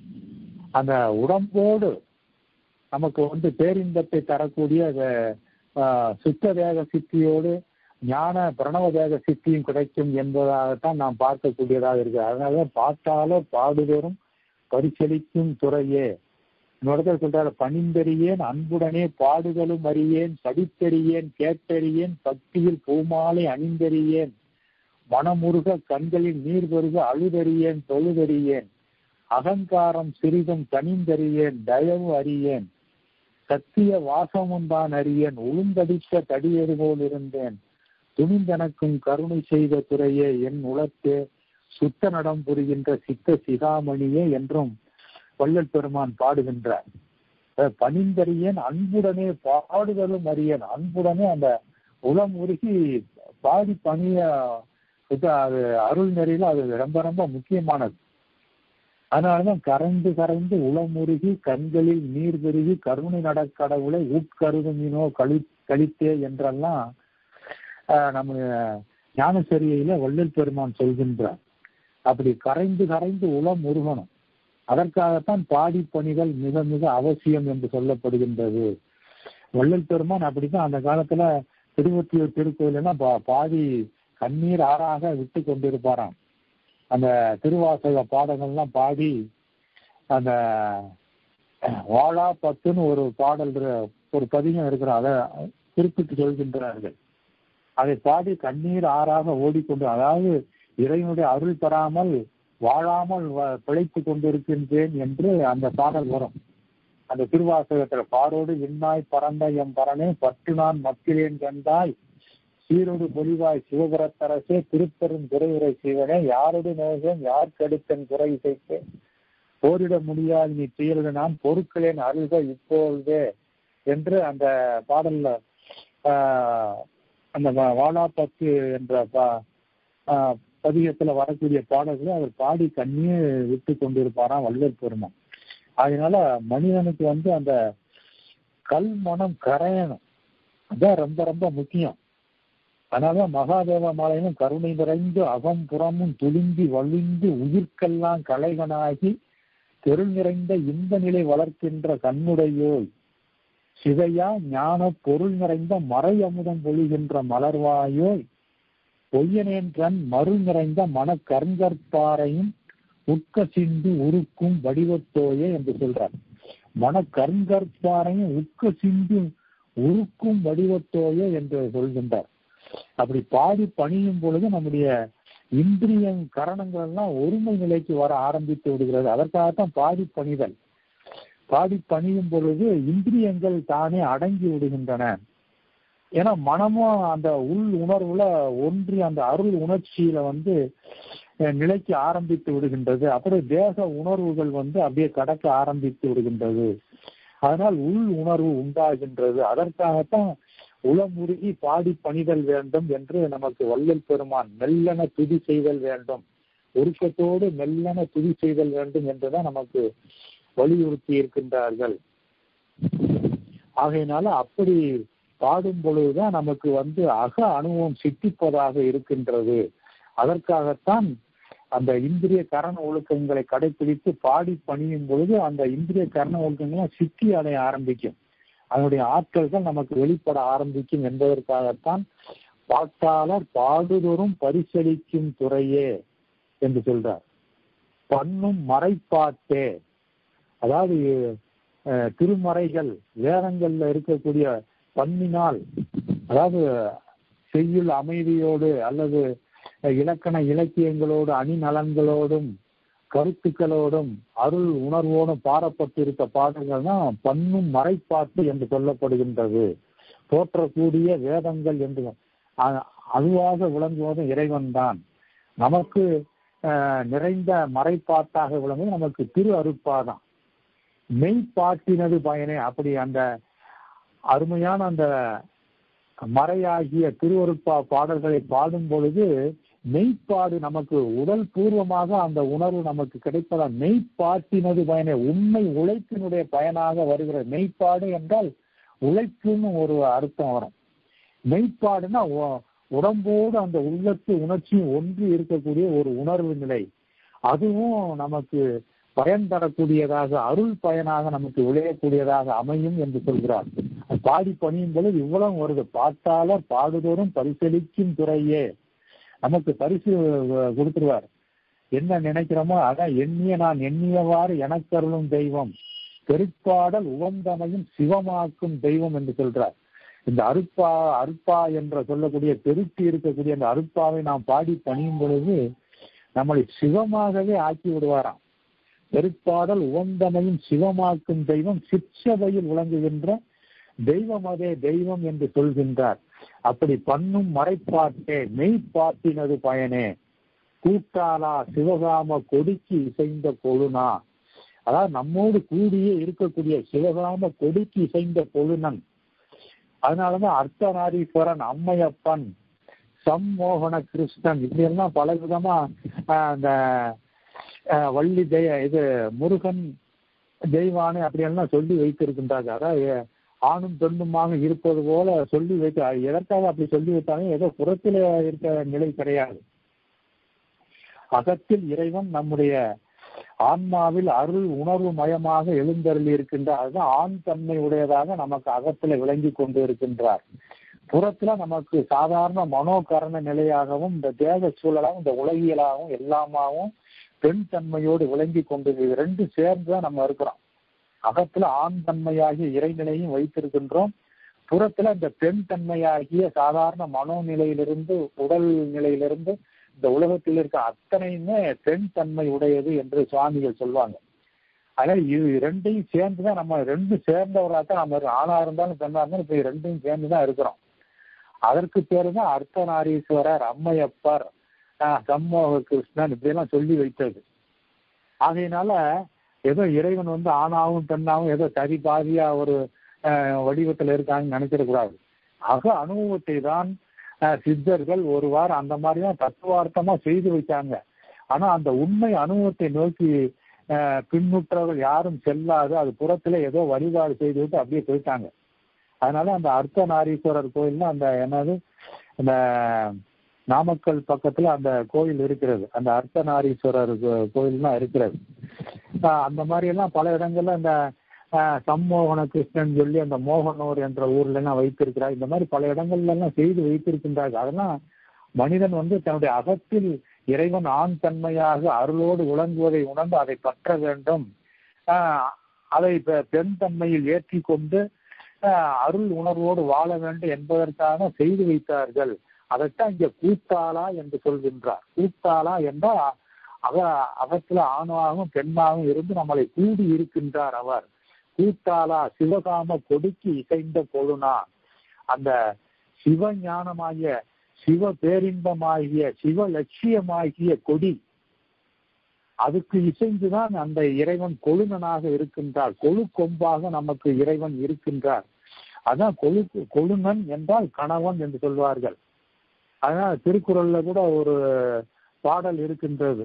அந்த உடம்போடு நமக்கு வந்து பேரின்பத்தை தரக்கூடிய அந்த, ஆஹ், சுத்த தேக சித்தியோடு ஞான பிரணவ தேக சித்தியும் கிடைக்கும் என்பதாகத்தான் நாம் பார்க்கக்கூடியதாக இருக்கு அதனால பாட்டால பாடுதோறும் பரிசளிக்கும் துறையே இன்னொருத்தர் சொல்றாரு பணிந்தறியேன் அன்புடனே பாடுதலும் அறியேன் படித்தறியேன் கேட்டறியேன் பக்தியில் பூமாலை அணிந்தறியேன் மனமுருக கண்களில் நீர் பெருக அழுதறியேன் தொழுதறியேன் அகங்காரம் சிறிதும் கனிந்தறியேன் தயவு அறியேன் சத்திய வாசமுந்தான் அறியேன் உளுந்தடித்த தடியது போல் இருந்தேன் துணிந்தனக்கும் கருணை செய்த துறையே என் உளத்தே சுத்த நடம் புரிகின்ற சித்த சிகாமணியே என்றும் வள்ளல் பெருமான் பாடுகின்றார் அஹ் பணிந்தறியேன் அன்புடனே பாடுதலும் அறியேன் அன்புடனே அந்த உளம் உருகி பாடி பணிய இது அது அருள் நெறியில அது ரொம்ப ரொம்ப முக்கியமானது அதனாலதான் கரைந்து கரைந்து உளமுருகி கண்களில் நீர் பெருகி கருணை நடக்கடவுளை உட்கருதுமினோ கழி கழித்தே என்றெல்லாம் ஆஹ் நம்ம ஞானசரியில வள்ளல் பெருமான் சொல்கின்றார் அப்படி கரைந்து கரைந்து உளம் உருகணும் அதற்காகத்தான் பாடி பணிகள் மிக மிக அவசியம் என்று சொல்லப்படுகின்றது வள்ளல் பெருமான் அப்படிதான் அந்த காலத்துல திருவொற்றியூர் திருக்கோயிலெல்லாம் பா- பாடி கண்ணீர் ஆறாக விட்டு கொண்டிருப்பாராம் அந்த திருவாசக பாடங்கள்லாம் பாடி அந்த வாழா பத்துன்னு ஒரு பாடல் இரு- ஒரு பதிகம் இருக்கிற அதை குறிப்பிட்டு சொல்கின்றார்கள் அதை பாடி கண்ணீர் ஆறாக ஓடிக்கொண்டு அதாவது இறைவனுடைய அருள் பெறாமல் வாழாமல் வ- பிழைத்துக் கொண்டிருக்கின்றேன் என்று அந்த பாடல் வரும் அந்த திருவாசகத்துல பாரோடு விண்ணாய் பறந்த எம் பரனே பட்டு நான் மக்கிலேன் கண்டாய் சீரோடு பொலிவாய் சிவபுரத்தரசே திருப்பெரும் துறையுரை சிவனே யாரோடு நோகம் யார் கெடுத்தன் குறை இசைத்தேன் போரிட முடியாது நீ துயரிட நான் பொருட்களேன் அருள்க இப்பொழுதே என்று அந்த பாடல்ல ஆஹ், அந்த வா- வாலாப்பத்து என்ற ப- ஆஹ் பதிகத்துல வரக்கூடிய பாடல்களை அவர் பாடி கண்ணீர் விட்டு கொண்டிருப்பாராம் வள்ளல் பெருமான் அதனால மனிதனுக்கு வந்து அந்த கல் மனம் கரையணும் அதான் ரொம்ப ரொம்ப முக்கியம் அதனால மகாதேவ மாலையிலும் கருணை நிறைந்து அகம் புறமும் துளும்பி வலிந்து உயிர்க்கெல்லாம் கலைகனாகி தெருள் நிறைந்த இந்த நிலை வளர்க்கின்ற கண்ணுடையோய் சிதையா ஞான பொருள் நிறைந்த மறை அமுதம் பொழிகின்ற மலர்வாயோய் பொய்யனேன்றன் மறு நிறைந்த மன கருங்கற்பாறையும் உட்க சிந்து உருக்கும் வடிவத்தோயே என்று சொல்றார் மன கருங்கற்பாறையும் உட்க சிந்து உருக்கும் வடிவத்தோயே என்று சொல்கின்றார் அப்படி பாடி பணியும் பொழுது நம்முடைய இந்திரிய கரணங்கள் எல்லாம் ஒருமை நிலைக்கு வர ஆரம்பித்து விடுகிறது அதற்காகத்தான் பாடி பணிதல் பாடி பணியும் பொழுது இந்திரியங்கள் தானே அடங்கி விடுகின்றன ஏன்னா மனமும் அந்த உள் உணர்வுல ஒன்றி அந்த அருள் உணர்ச்சியில வந்து அஹ், நிலைக்க ஆரம்பித்து விடுகின்றது அப்படியே தேக உணர்வுகள் வந்து அப்படியே கடக்க ஆரம்பித்து விடுகின்றது அதனால் உள் உணர்வு உண்டாகின்றது அதற்காகத்தான் உளமுருகி பாடி பணிதல் வேண்டும் என்று நமக்கு வள்ளல் பெருமான் மெல்லன துதி செய்தல் வேண்டும் ஒருக்கத்தோடு மெல்லன துதி செய்தல் வேண்டும் என்றுதான் நமக்கு வலியுறுத்தி இருக்கின்றார்கள் ஆகையினால அப்படி பாடும் பொழுதுதான் நமக்கு வந்து அக அனுபவம் சித்திப்பதாக இருக்கின்றது அதற்காகத்தான் அந்த இந்திரிய கரண ஒழுக்கங்களை கடைபிடித்து பாடி பணியும் பொழுது அந்த இந்திரிய கரண ஒழுக்கங்கள்லாம் சித்தி அடைய ஆரம்பிக்கும் அதனுடைய ஆற்றல்கள் நமக்கு வெளிப்பட ஆரம்பிக்கும் என்பதற்காகத்தான் பாட்டாளர் பாடுதோறும் பரிசளிக்கும் துறையே என்று சொல்றார் பண்ணும் மறைப்பாட்டே அதாவது அஹ், திருமறைகள் வேதங்கள்ல இருக்கக்கூடிய பண்ணினால் அதாவது செய்யுள் அமைதியோடு அல்லது அஹ், இலக்கண இலக்கியங்களோடு அணிநலன்களோடும் கருத்துக்களோடும் அருள் உணர்வோடும் பாடப்பட்டிருக்க பாடல்கள் தான் பண்ணும் மறைப்பாட்டு என்று சொல்லப்படுகின்றது தோற்றக்கூடிய வேதங்கள் என்று அ- அதுவாக விளங்குவதும் இறைவன் தான் நமக்கு அஹ், நிறைந்த மறைப்பாட்டாக விளங்குவது நமக்கு திரு அருட்பாதான் மெய்ப்பாட்டினது பயனே அப்படி அந்த அருமையான அந்த மறையாகிய திருவருட்பா பாடல்களை பாடும் பொழுது மெய்ப்பாடு நமக்கு உடல் பூர்வமாக அந்த உணர்வு நமக்கு கிடைப்பதால் மெய்ப்பாட்டினது பயனே உண்மை உழைப்பினுடைய பயனாக வருகிற மெய்ப்பாடு என்றால் உழைப்புன்னு ஒரு அர்த்தம் வரும் மெய்ப்பாடுன்னா உ- உடம்போடு அந்த உள்ளத்து உணர்ச்சியும் ஒன்று இருக்கக்கூடிய ஒரு உணர்வு நிலை அதுவும் நமக்கு பயன் தரக்கூடியதாக அருள் பயனாக நமக்கு விளையக்கூடியதாக அமையும் என்று சொல்கிறார் அது பாடி பணியும் பொழுது இவ்வளவு வருது பாட்டாளர் பாடுதோறும் பரிசளிக்கும் துறையே நமக்கு பரிசு அஹ், கொடுத்துருவார் என்ன நினைக்கிறோமோ அதான் எண்ணிய நான் எண்ணியவாறு எனக்கு அருளும் தெய்வம் பெருப்பாடல் உவந்தமையும் சிவமாக்கும் தெய்வம் என்று சொல்றார் இந்த அருப்பா அருப்பா என்ற சொல்லக்கூடிய பெருக்கி இருக்கக்கூடிய அந்த அருப்பாவை நாம் பாடி பணியும் பொழுது நம்மளை சிவமாகவே ஆக்கி விடுவாராம் பெருப்பாடல் உவந்தமையும் சிவமாக்கும் தெய்வம் சிற்சபையில் விளங்குகின்ற தெய்வம் அதே தெய்வம் என்று சொல்கின்றார் அப்படி பண்ணும் மறைப்பாட்டே மெய்ப்பாட்டினது பயனே கூட்டாளா சிவகாம கொடிக்கு இசைந்த கொழுனா அதாவது நம்மோடு கூடியே இருக்கக்கூடிய சிவகாம கொடிக்கு இசைந்த கொழுனன் அதனாலதான் அர்த்தநாரீஸ்வரன் அம்மையப்பன் சம்மோகன கிருஷ்ணன் இப்படி எல்லாம் பல விதமா ஆஹ், அந்த ஆஹ், வள்ளி தெய்வ இது முருகன் தெய்வானை அப்படியெல்லாம் சொல்லி வைத்திருக்கின்றாங்க அதாவது ஆணும் பெண்ணுமாக இருப்பது போல சொல்லி வைத்து அது எதற்காக அப்படி சொல்லி வைத்தாலும் ஏதோ புறத்தில் இருக்க நிலை கிடையாது அகத்தில் இறைவன் நம்முடைய ஆன்மாவில் அருள் உணர்வு மயமாக எழுந்தருளி இருக்கின்றார் அதுதான் ஆண் தன்மை உடையதாக நமக்கு அகத்துல விளங்கி கொண்டு இருக்கின்றார் புறத்துல நமக்கு சாதாரண மனோகரண நிலையாகவும் இந்த தேக சூழலாகவும் இந்த உலகியலாகவும் எல்லாமாகவும் பெண் தன்மையோடு விளங்கி கொண்டு இது ரெண்டும் சேர்ந்துதான் நம்ம இருக்கிறோம் அகத்துல ஆண் தன்மையாகிய இறைநிலையும் வைத்திருக்கின்றோம் புறத்துல இந்த பெண் தன்மையாகிய சாதாரண மனோநிலையிலிருந்து உடல் நிலையிலிருந்து இந்த உலகத்தில் இருக்க அத்தனையுமே பெண் தன்மை உடையது என்று சுவாமிகள் சொல்லுவாங்க அதனால இது ரெண்டையும் சேர்ந்துதான் நம்ம ரெண்டு சேர்ந்தவராக தான் நம்ம இருக்கோம். ஆணா இருந்தாலும் பெண்ணா இருந்தாலும் இப்ப ரெண்டையும் சேர்ந்துதான் இருக்கிறோம் அதற்கு பேரு தான் அர்த்தநாரீஸ்வரர் அம்மையப்பர் ஆஹ், சம்மோக கிருஷ்ணன் இப்படி எல்லாம் சொல்லி வைத்தது ஆகையினால ஏதோ இறைவன் வந்து ஆணாவும் பெண்ணாவும் ஏதோ சரி பாதியா ஒரு ஆஹ், வடிவத்துல இருக்காங்கன்னு நினைச்சிடக்கூடாது அக அனுபவத்தை தான் அஹ், சித்தர்கள் ஒரு வாரம் அந்த மாதிரி தான் தத்துவார்த்தமா செய்து வைத்தாங்க ஆனா அந்த உண்மை அனுபவத்தை நோக்கி அஹ், பின்னுற்றவர்கள் யாரும் செல்லாது அது புறத்துல ஏதோ வழிபாடு செய்து விட்டு அப்படியே போயிட்டாங்க அதனால அந்த அர்த்தநாரீஸ்வரர் கோயில்னா அந்த என்னது அந்த நாமக்கல் பக்கத்துல அந்த கோயில் இருக்கிறது அந்த அர்த்தநாரீஸ்வரர் கோ- கோயில்லாம் இருக்கிறது ஆஹ் அந்த மாதிரி எல்லாம் பல இடங்கள்ல இந்த ஆஹ் சம்மோகன கிருஷ்ணன் சொல்லி அந்த மோகனூர் என்ற ஊர்ல எல்லாம் வைத்திருக்கிறார் இந்த மாதிரி பல இடங்கள்ல எல்லாம் செய்து வைத்திருக்கின்றார்கள் அதெல்லாம் மனிதன் வந்து தன்னுடைய அகத்தில் இறைவன் ஆண் தன்மையாக அருளோடு விளங்குவதை உணர்ந்து அதை பற்ற வேண்டும் ஆஹ் அதை பெ- பெண் தன்மையில் ஏற்றி கொண்டு ஆஹ் அருள் உணர்வோடு வாழ வேண்டும் என்பதற்காக செய்து வைத்தார்கள் அதைத்தான் இங்க கூத்தாளா என்று சொல்கின்றார் கூத்தாளா என்றால் அவ அவத்துல ஆணாகவும் பெண்ணாகவும் இருந்து நம்மளை கூடி இருக்கின்றார் அவர் கூத்தாளா சிவகாம கொடுக்கி இசைந்த கொழுனா அந்த சிவஞானமாகிய சிவ பேரின்பமாகிய சிவ லட்சியமாகிய கொடி அதுக்கு இசைந்துதான் அந்த இறைவன் கொழுனனாக இருக்கின்றார் கொழு கொம்பாக நமக்கு இறைவன் இருக்கின்றார் அதான் கொழு கொழுனன் என்றால் கணவன் என்று சொல்வார்கள் அதனால திருக்குறள்ல கூட ஒரு பாடல் இருக்கின்றது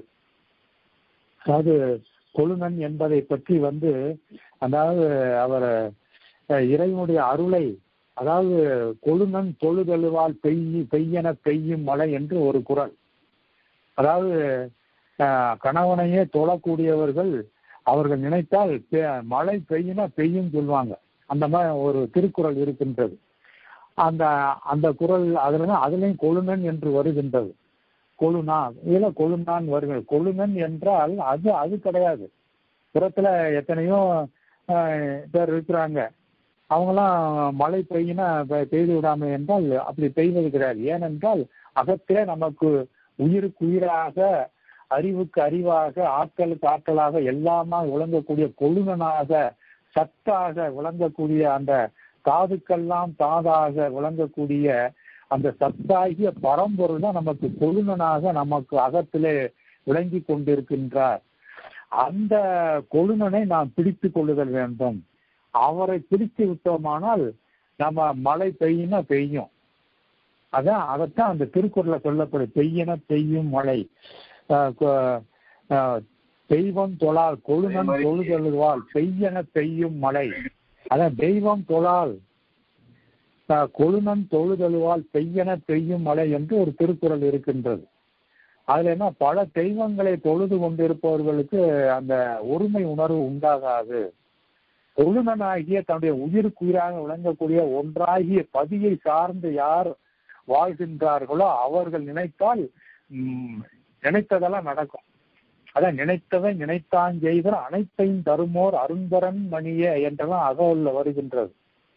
அதாவது கொழுனன் என்பதை பற்றி வந்து அதாவது அவர் அஹ், இறைவனுடைய அருளை அதாவது கொழுனன் தொழுதழுவால் பெய்யி பெய்யென பெய்யும் மழை என்று ஒரு குறள் அதாவது அஹ், கணவனையே தொழக்கூடியவர்கள் அவர்கள் நினைத்தால் பெ- மழை பெய்யினா பெய்யும் சொல்லுவாங்க அந்த மாதிரி ஒரு திருக்குறள் இருக்கின்றது அந்த அந்த குறள் அதுல தான் அதுலயும் கொழுனன் என்று வருகின்றது கொழுனா இதுல கொழுனான் வருகிறது கொழுனன் என்றால் அது அது கிடையாது புறத்துல எத்தனையோ ஆஹ், பேர் இருக்கிறாங்க அவங்களாம் மழை பெய்யினா பெ- பெய்து விடாம என்றால் அப்படி பெய்வது கிடையாது ஏனென்றால் அகத்திலே நமக்கு உயிருக்கு உயிராக அறிவுக்கு அறிவாக ஆற்றலுக்கு ஆற்றலாக எல்லாமா விளங்கக்கூடிய கொழுனனாக சத்தாக விளங்கக்கூடிய அந்த தாதுக்கெல்லாம் தாதாக விளங்கக்கூடிய அந்த சத்தாகிய பரம்பொருள் தான் நமக்கு கொழுனனாக நமக்கு அகத்திலே விளங்கி கொண்டிருக்கின்றார் அந்த கொழுனனை நாம் பிடித்து கொள்ளுதல் வேண்டும் அவரை பிடித்து விட்டோமானால் நம்ம மழை பெய்யினா பெய்யும் அதான் அதைத்தான் அந்த திருக்குறள்ல சொல்லப்படும் பெய்யன பெய்யும் மழை ஆஹ் கொ- ஆஹ் தெய்வம் தொழால் கொழுனன் தொழுதழுவால் பெய்யன பெய்யும் மழை அதான் தெய்வம் தொழால் ஆஹ் கொழுனன் தொழுதழுவால் பெய்யன பெய்யும் மழை என்று ஒரு திருக்குறள் இருக்கின்றது அதுல என்ன பல தெய்வங்களை தொழுது கொண்டிருப்பவர்களுக்கு அந்த ஒருமை உணர்வு உண்டாகாது கொழுனனாகிய தன்னுடைய உயிருக்கு உயிராக விளங்கக்கூடிய ஒன்றாகிய பதியை சார்ந்து யார் வாழ்கின்றார்களோ அவர்கள் நினைத்தால் ம், நினைத்ததெல்லாம் நடக்கும் அதான் நினைத்தவன் நினைத்தான் செய்கிற அனைத்தையும் தருமோர் அருந்தரன் மணிய என்றெல்லாம் அகவல்ல வருகின்றது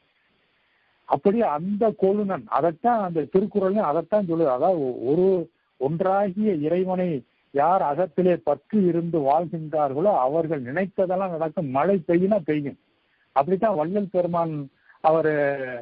அப்படி அந்த கொழுனன் அதைத்தான் அந்த திருக்குறள் அதைத்தான் சொல்லுது அதாவது ஒரு ஒன்றாகிய இறைவனை யார் அகத்திலே பற்றி இருந்து வாழ்கின்றார்களோ அவர்கள் நினைத்ததெல்லாம் நடக்கும் மழை பெய்யினா பெய்யும் அப்படித்தான் வள்ளல் பெருமான் அவர்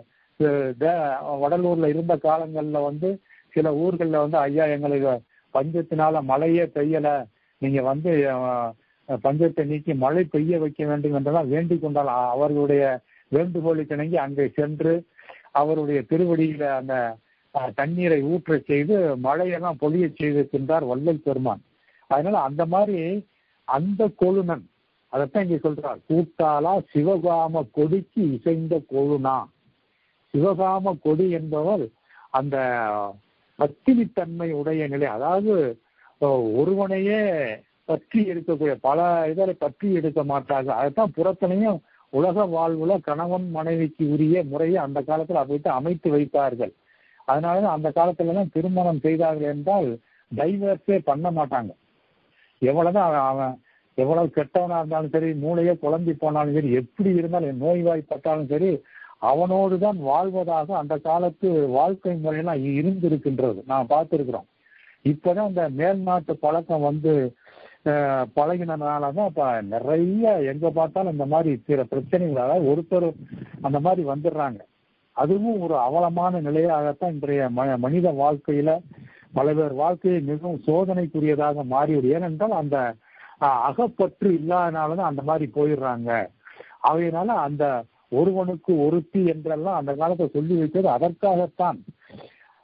வடலூர்ல இருந்த காலங்கள்ல வந்து சில ஊர்கள்ல வந்து ஐயா எங்களுக்கு பஞ்சத்தினால மழையே பெய்யல நீங்க வந்து அஹ், பஞ்சத்தை நீக்கி மழை பெய்ய வைக்க வேண்டும் என்றெல்லாம் வேண்டிக் கொண்டால் அ- அவர்களுடைய வேண்டுகோளுக்கு இணங்கி அங்கே சென்று அவருடைய திருவடியில அந்த அஹ், தண்ணீரை ஊற்றச் செய்து மழையெல்லாம் பொழியச் செய்திருக்கின்றார் வள்ளல் பெருமான் அதனால அந்த மாதிரி அந்த கொழுனன் அதைத்தான் இங்க சொல்றார் கூட்டாளா சிவகாம கொடிக்கு இசைந்த கொழுனா சிவகாம கொடி என்பவர் அந்த பத்தினித்தன்மை உடைய நிலை அதாவது அஹ், ஒருவனையே பற்றி இருக்கக்கூடிய பல இதை பற்றி எடுக்க மாட்டாங்க அதைத்தான் புறத்தனையும் உலக வாழ்வுல கணவன் மனைவிக்கு உரிய முறையை அந்த காலத்துல அப்படித்தான் அமைத்து வைத்தார்கள் அதனாலதான் அந்த காலத்துல எல்லாம் திருமணம் செய்தார்கள் என்றால் டைவர்ஸே பண்ண மாட்டாங்க எவ்வளவுதான் அவன் அவன் எவ்வளவு கெட்டவனா இருந்தாலும் சரி மூளையே குழம்பி போனாலும் சரி எப்படி இருந்தாலும் நோய்வாய்ப்பட்டாலும் சரி அவனோடு தான் வாழ்வதாக அந்த காலத்து வாழ்க்கை முறையெல்லாம் இருந்திருக்கின்றது நான் பார்த்திருக்கிறோம் இப்பதான் இந்த மேல்நாட்டு பழக்கம் வந்து அஹ், பழகினதுனாலதான் இப்ப நிறைய எங்க பார்த்தாலும் இந்த மாதிரி சில பிரச்சனைகள் அதாவது ஒருத்தர் அந்த மாதிரி வந்துடுறாங்க அதுவும் ஒரு அவலமான நிலையாகத்தான் இன்றைய ம- மனித வாழ்க்கையில பல பேர் வாழ்க்கையை மிகவும் சோதனைக்குரியதாக மாறிவிடும் ஏனென்றால் அந்த அஹ், அகப்பற்று இல்லாதனாலதான் அந்த மாதிரி போயிடுறாங்க அவையினால அந்த ஒருவனுக்கு ஒருத்தி என்றெல்லாம் அந்த காலத்தை சொல்லி வைத்தது அதற்காகத்தான்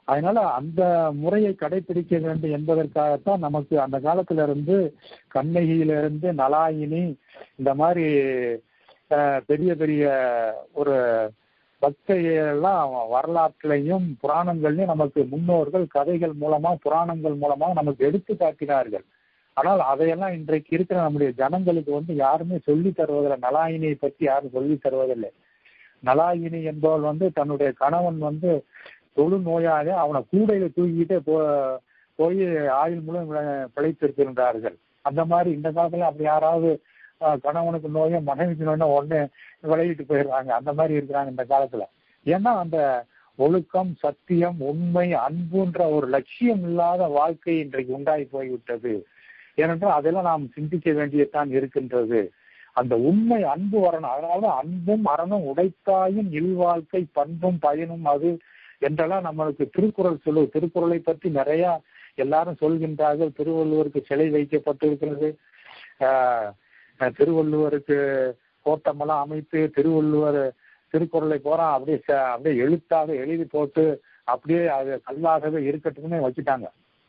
அதனால அந்த முறையை கடைபிடிக்க வேண்டும் என்பதற்காகத்தான் நமக்கு அந்த காலத்துல இருந்து கண்ணகியிலிருந்து நலாயினி இந்த மாதிரி அஹ், பெரிய பெரிய ஒரு பக்தையெல்லாம் வரலாற்றிலையும் புராணங்கள்லையும் நமக்கு முன்னோர்கள் கதைகள் மூலமா புராணங்கள் மூலமா நமக்கு எடுத்து காட்டினார்கள் ஆனால் அதையெல்லாம் இன்றைக்கு இருக்கிற நம்முடைய ஜனங்களுக்கு வந்து யாருமே சொல்லி தருவதில்லை நலாயினியை பற்றி யாரும் சொல்லி தருவதில்லை நலாயினி என்பவள் வந்து தன்னுடைய கணவன் வந்து தொழு நோயாக அவனை கூடையில தூக்கிட்டே போ போய் ஆயுள் மூலம் பிழைத்திருக்கின்றார்கள் அந்த மாதிரி இந்த காலத்துல அப்படி யாராவது ஆஹ், கணவனுக்கு நோயோ மனைவிக்கு நோயோ உடனே விளையிட்டு போயிடுறாங்க அந்த மாதிரி இருக்கிறாங்க இந்த காலத்துல ஏன்னா அந்த ஒழுக்கம் சத்தியம் உண்மை அன்புன்ற ஒரு லட்சியம் இல்லாத வாழ்க்கை இன்றைக்கு உண்டாகி போய்விட்டது ஏனென்றால் அதெல்லாம் நாம் சிந்திக்க வேண்டியதுதான் இருக்கின்றது அந்த உண்மை அன்பு வரணும் அதனால அன்பும் அறனும் உடைத்தாயும் இல்வாழ்க்கை பண்பும் பயனும் அது என்றெல்லாம் நம்மளுக்கு திருக்குறள் சொல்லு திருக்குறளை பற்றி நிறைய எல்லாரும் சொல்கின்றார்கள் திருவள்ளுவருக்கு சிலை வைக்கப்பட்டிருக்கிறது ஆஹ் அஹ் திருவள்ளுவருக்கு கோட்டமெல்லாம் அமைத்து திருவள்ளுவர் திருக்குறளை போறா அப்படியே ச- அப்படியே எழுத்தாக எழுதி போட்டு அப்படியே அது கல்லாகவே இருக்கட்டும்னு வச்சுட்டாங்க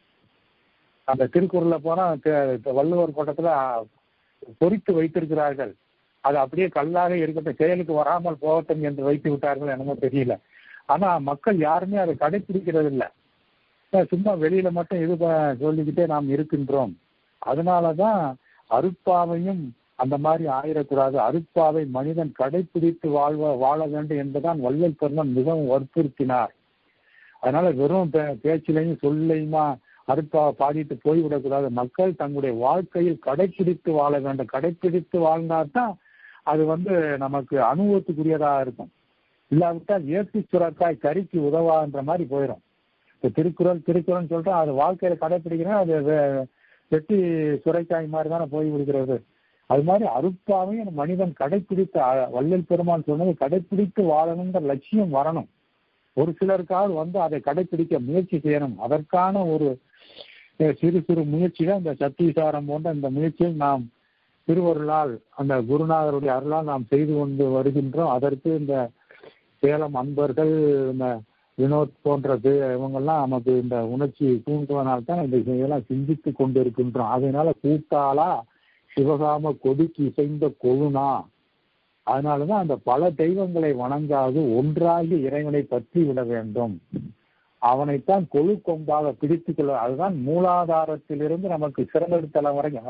அந்த திருக்குறளை போனா த- த- வள்ளுவர் கோட்டத்துல பொறித்து வைத்திருக்கிறார்கள் அது அப்படியே கல்லாக இருக்கட்டும் செயலுக்கு வராமல் போகட்டும் என்று வைத்து விட்டார்கள் என்னமோ தெரியல ஆனா மக்கள் யாருமே அதை கடைபிடிக்கிறது இல்ல அஹ் சும்மா வெளியில மட்டும் இது ப- சொல்லிக்கிட்டே நாம் இருக்கின்றோம் அதனாலதான் அருட்பாவையும் அந்த மாதிரி ஆயிடக்கூடாது அருட்பாவை மனிதன் கடைபிடித்து வாழ்வ வாழ வேண்டும் என்பதுதான் வள்ளல் பெருமன் மிகவும் வற்புறுத்தினார் அதனால வெறும் பே- பேச்சிலையும் சொல்லையுமா அருட்பாவை பாடிட்டு போய்விடக்கூடாது மக்கள் தங்களுடைய வாழ்க்கையில் கடைபிடித்து வாழ வேண்டும் கடைபிடித்து வாழ்ந்தாதான் அது வந்து நமக்கு அனுபவத்துக்குரியதாக இருக்கும் இல்லாவிட்டால் ஏற்றி சுரக்காய் கறிக்கு உதவான்ற மாதிரி போயிடும் இப்போ திருக்குறள் திருக்குறள் சொல்றோம் அது வாழ்க்கையில கடைபிடிக்கிறேன் அது வெ- வெட்டி சுரைக்காய் மாதிரி தானே போய் விடுகிறது அது மாதிரி அருட்பாவையும் மனிதன் கடைபிடித்து அ- வள்ளல் பெருமான் சொன்னது கடைபிடித்து வாழணுங்கிற லட்சியம் வரணும் ஒரு சிலருக்காவது வந்து அதை கடைபிடிக்க முயற்சி செய்யணும் அதற்கான ஒரு அஹ், சிறு சிறு முயற்சி தான் இந்த சத்தீசாரம் போன்ற இந்த முயற்சியில் நாம் திருவருளால் அந்த குருநாதருடைய அருளால் நாம் செய்து கொண்டு வருகின்றோம் அதற்கு இந்த சேலம் அன்பர்கள் இந்த வினோத் போன்றது இவங்கெல்லாம் நமக்கு இந்த உணர்ச்சி தூண்டுவதனால் தான் இந்த இதெல்லாம் சிந்தித்து கொண்டு இருக்கின்றோம் அதனால கூட்டாளா சிவகாம கொடிக்கு இசைந்த கொழுனா அதனாலதான் அந்த பல தெய்வங்களை வணங்காது ஒன்றாகி இறைவனை பற்றி விட வேண்டும் அவனைத்தான் கொழு கொம்பாக பிடித்துக் கொள்ள அதுதான் மூலாதாரத்திலிருந்து நமக்கு சிறந்தெடுத்தலம் வரைக்கும்